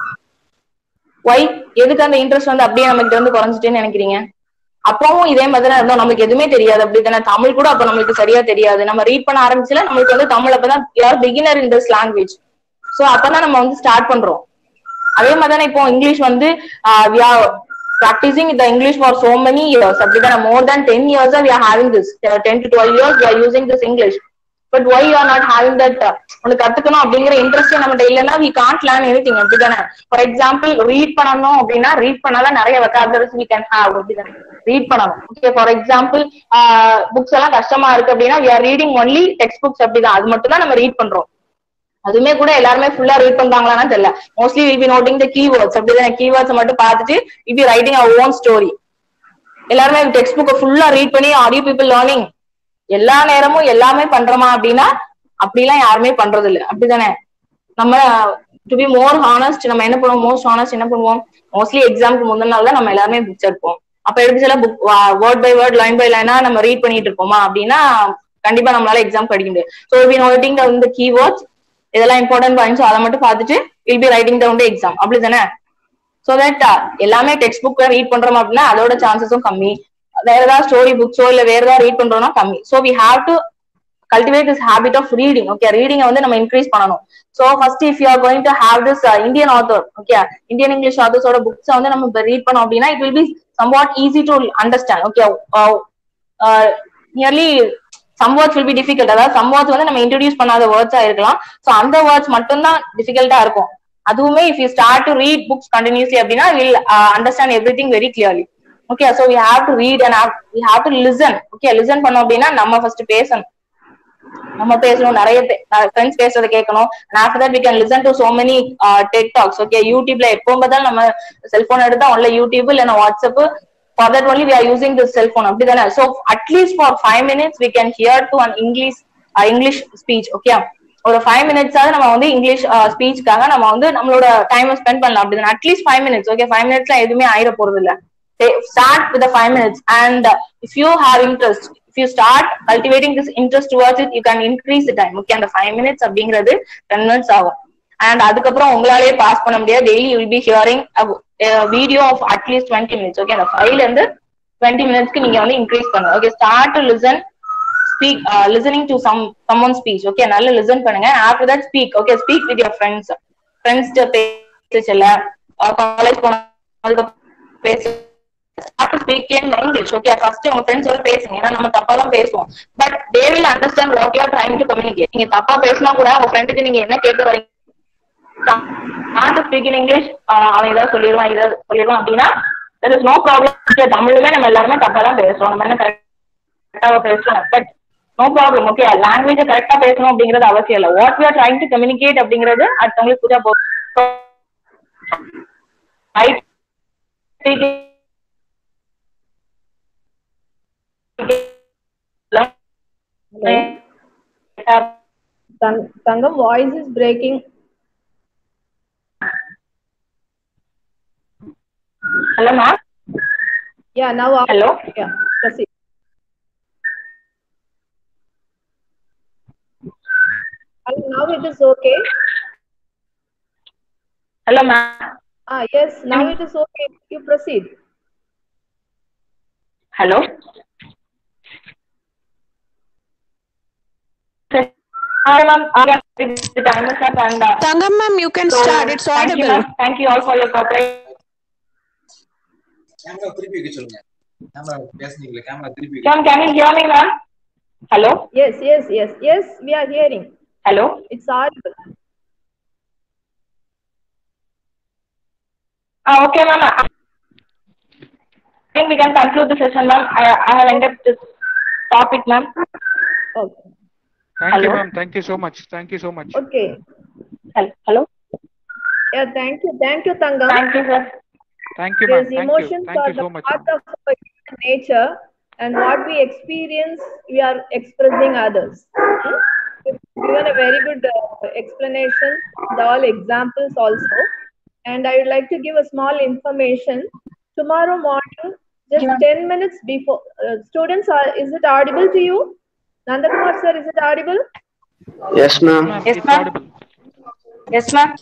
Why எதுக்கு அந்த இன்ட்ரெஸ்ட் வந்து அப்படியே நம்ம கிட்ட வந்து குறைஞ்சிட்டேன்னு நினைக்கிறீங்க அப்பவும் இதே மாதிரி தான் இருந்தோம் நம்மளுக்கு எதுவுமே தெரியாது அப்படிதானே தமிழ் கூட அப்ப நம்மளுக்கு சரியா தெரியாது நம்ம ரீட் பண்ண ஆரம்பிச்சுல நம்மளுக்கு வந்து தமிழ் அப்பதான் யார் beginner in this language so அப்பதான் நம்ம வந்து ஸ்டார்ட் பண்றோம் அதே மாதிரி தானே இப்போ இங்கிலீஷ் வந்து we are practicing the English for so many years அப்படிதானே more than ten years we are having this ten to twelve years we are using this English but why you are not having that உனக்கு கத்துக்கணும் அப்படிங்கிற interest நம்மகிட்ட இல்லைன்னா we can't learn anything அப்படிதானே for example read பண்ணணும் அப்படின்னா read பண்ணாதான் நிறைய வெக்காபுலரிஸ் வி கேன் ஹேவ் அப்படிதானே ரீட் பண்ணணும் ஓகே ஃபார் எக்ஸாம்பிள் புக்ஸ் எல்லாம் கஷ்டமா இருக்கு அப்படின்னா we are reading only text books அப்படிதான் அது மட்டும் தான் நம்ம ரீட் பண்றோம் அதுவுமே கூட எல்லாருமே ஃபுல்லா ரீட் பண்றாங்களான்னு தெரியல mostly will be noting the keywords அப்படிதான் கீவேர்ட்ஸ் மட்டும் பார்த்துட்டு will be writing our own story எல்லாருமே டெக்ஸ்ட் புக்கை ஃபுல்லா ரீட் பண்ணி ஆர் யூ பீப்புள் லேர்னிங் எல்லா நேரமும் எல்லாமே பண்றோமா அப்படின்னா அப்படிலாம் யாருமே பண்றது இல்ல அப்படிதானே நம்ம டு பி மோர் ஹானஸ்ட் நம்ம என்ன பண்ணுவோம் மோஸ்ட் ஹானஸ்ட் என்ன பண்ணுவோம் மோஸ்ட்லி எக்ஸாம்க்கு முந்தின நாள் தான் நம்ம எல்லாருமே புக்ஸ் எடுப்போம் அப்ப எடுத்து book word by word line by லைனா நம்ம ரீட் பண்ணிட்டு இருப்போமா அப்படின்னா கண்டிப்பா நம்மளால எக்ஸாம் படிக்க முடியாது ஸோ வி நோட்டிங் இந்த கீவேர்ட்ஸ் இதெல்லாம் இம்பார்ட்டன்ட் பாயிண்ட்ஸ் அதை மட்டும் பார்த்துட்டு will be writing down exam அப்படிதானே ஸோ தட் எல்லாமே டெக்ஸ்ட் புக் ரீட் பண்றோம் அப்படின்னா அதோட சான்சஸும் கம்மி வேற ஏதாவது ஸ்டோரி புக்ஸோ இல்ல வேற ஏதாவது ரீட் பண்றோம்னா கம்மி so we have to cultivate this habit of reading okay ரீடிங்கை வந்து நம்ம இன்க்ரீஸ் பண்ணணும் so first if you are going to have this Indian author okay Indian English ஆத்தர்ஸோட புக்ஸை வந்து நம்ம ரீட் பண்ணோம் அப்படின்னா it will be somewhat easy to understand okay nearly some words will be difficult அதாவது சம் வேர்ட்ஸ் வந்து நம்ம introduce பண்ணாத வேர்ட்ஸா இருக்கலாம் ஸோ அந்த வேர்ட்ஸ் மட்டும் தான் டிஃபிகல்ட்டா இருக்கும் அதுவுமே if you start to read books continuously அப்படின்னா will understand everything very clearly okay so we have to read and we have to listen okay listen பண்ணோம் அப்படின்னா நம்ம ஃபர்ஸ்ட் பேசணும் நம்ம பேசணும் நிறைய ஃப்ரெண்ட்ஸ் பேசுறத கேட்கணும் and after that we can listen to so many tech talks okay யூடியூப்ல எப்போ பார்த்தாலும் நம்ம செல்போன் எடுத்தா ஒன்ல யூடியூப் இல்லைன்னா WhatsApp for that only we are using this cellphone அப்படிதானே so at least for five minutes we can hear to an English English speech okay ஒரு five மினிட்ஸாவது நம்ம வந்து இங்கிலீஷ் ஸ்பீச்சுக்காக நம்ம வந்து நம்மளோட டைம் ஸ்பெண்ட் பண்ணலாம் அப்படிதான் at least five minutes okay five மினிட்ஸ்ல எதுவுமே ஆயிட போறது இல்ல start with five minutes and if you have interest if you start cultivating this interest towards it you can increase time okay அந்த ஃபைவ் மினிட்ஸ் அப்படிங்கிறது ten minutes ஆகும் and அதுக்கப்புறம் உங்களாலேயே பாஸ் பண்ண முடியாது daily you will be hearing video of at least twenty minutes okay அந்த ஃபைவ்ல இருந்து டுவெண்ட்டி மினிட்ஸ்க்கு நீங்க வந்து இன்க்ரீஸ் பண்ணுங்க okay start to listen speak listening to some someone speech okay நல்லா லிசன் பண்ணுங்க after that speak okay speak with your friends friends பேசல காலேஜ் போனதுக்கு பேச speak in English okay first உங்க ஃப்ரெண்ட்ஸோட பேசுங்க ஏன்னா நம்ம தப்பா தான் பேசுவோம் but they will understand what you are trying to communicate நீங்க தப்பா பேசினா கூட உங்க ஃப்ரெண்டுக்கு நீங்க என்ன கேட்க வரீங்க நாட் ஸ்பீக் இன் இங்கிலீஷ் அவன் ஏதாவது சொல்லிடுவான் ஏதாவது சொல்லிடுவான் அப்படின்னா தெர் இஸ் நோ ப்ராப்ளம் தமிழ்ல நம்ம எல்லாருமே தப்பா தான் பேசுறோம் நம்ம என்ன கரெக்டா பேசுறோம் but no problem okay language கரெக்டா பேசணும் அப்படிங்கிறது அவசியம் இல்லை what you are trying to communicate அப்படிங்கிறது அடுத்தவங்களுக்கு புரியா போகும் Tangam voice is breaking. Hello, ma'am. Yeah, now. Hello. Yeah, proceed. And now it is okay. Hello, ma'am. Ah, yes, now it is okay. You proceed. Hello. Hi, ma'am. Again, the time is up and. Uh, Tangam ma'am, you can so, start. It's thank you, audible. ma'am. Thank you all for your cooperation. Camera திருப்பி வைக்க சொல்லுங்க camera பேசுனீங்களே camera திருப்பி Ma'am, can you hear me, ma'am? Hello. Yes, yes, yes, yes, we are hearing. Hello. It's audible. Ah, okay, ma'am. think we can conclude the session, ma'am. I, I have ended this topic, ma'am. Okay. Thank you, Hello? ma'am. Thank you so much. Thank you so much. Okay. Hel- Hello? Yeah, thank you. Thank you, Tangam. Thank you, sir. Thank you, ma'am. These Thank you. emotions Thank are you the so much. part of our human nature, and what we experience, we are expressing others. Hmm? You've Given a very good uh, explanation, with all examples also, and I would like to give a small information. Tomorrow morning, just ten minutes before, uh, students, are is it audible to you? Nandakumar sir, is it audible? Yes, ma'am. Ma'am, Yes, it's ma'am. audible. Yes, ma'am.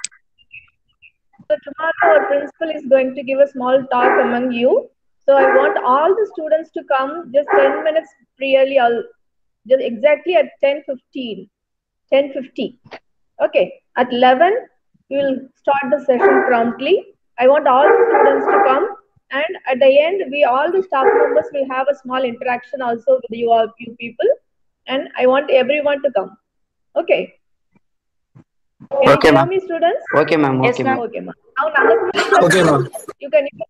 So tomorrow our principal is going to give a small talk among you. So I want all the students to come just 10 minutes priorly, I'll- just exactly at 10.15, 10.50. Okay, at 11, we will start the session promptly. I want all the students to come and at the end, we, all the staff members will have a small interaction also with you all, you people. And I want everyone to come. Okay. Can you Okay, hear ma'am. me, students? Okay, ma'am. Yes, Okay, ma'am. ma'am. Okay, ma'am. Now, Nandakumar sir, Okay, ma'am. You can. You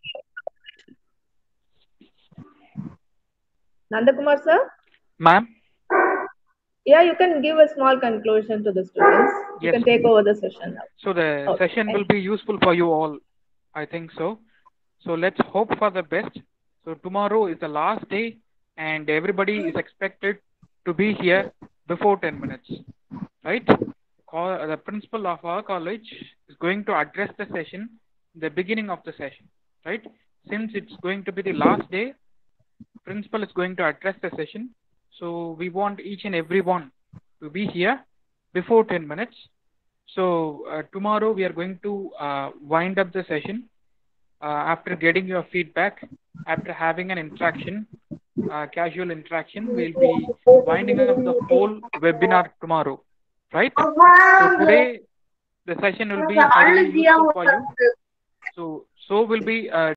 can Nandakumar sir? Ma'am? Yeah, you can give a small conclusion to the students. You Yes. can take over the session now. So the Okay, session thank will be useful for you all. I think so. So let's hope for the best. So tomorrow is the last day and everybody is expected to be here before 10 minutes. Right? Co- The principal of our college is going to address the session in the beginning of the session. Right? Since it's going to be the last day, principal is going to address the session. So we want each and every one to be here before 10 minutes. So uh, tomorrow we are going to uh, wind up the session uh, after getting your feedback, after having an interaction, uh, casual interaction. We'll be winding up the whole webinar tomorrow, right? So today the session will be highly useful for you. So so will be uh,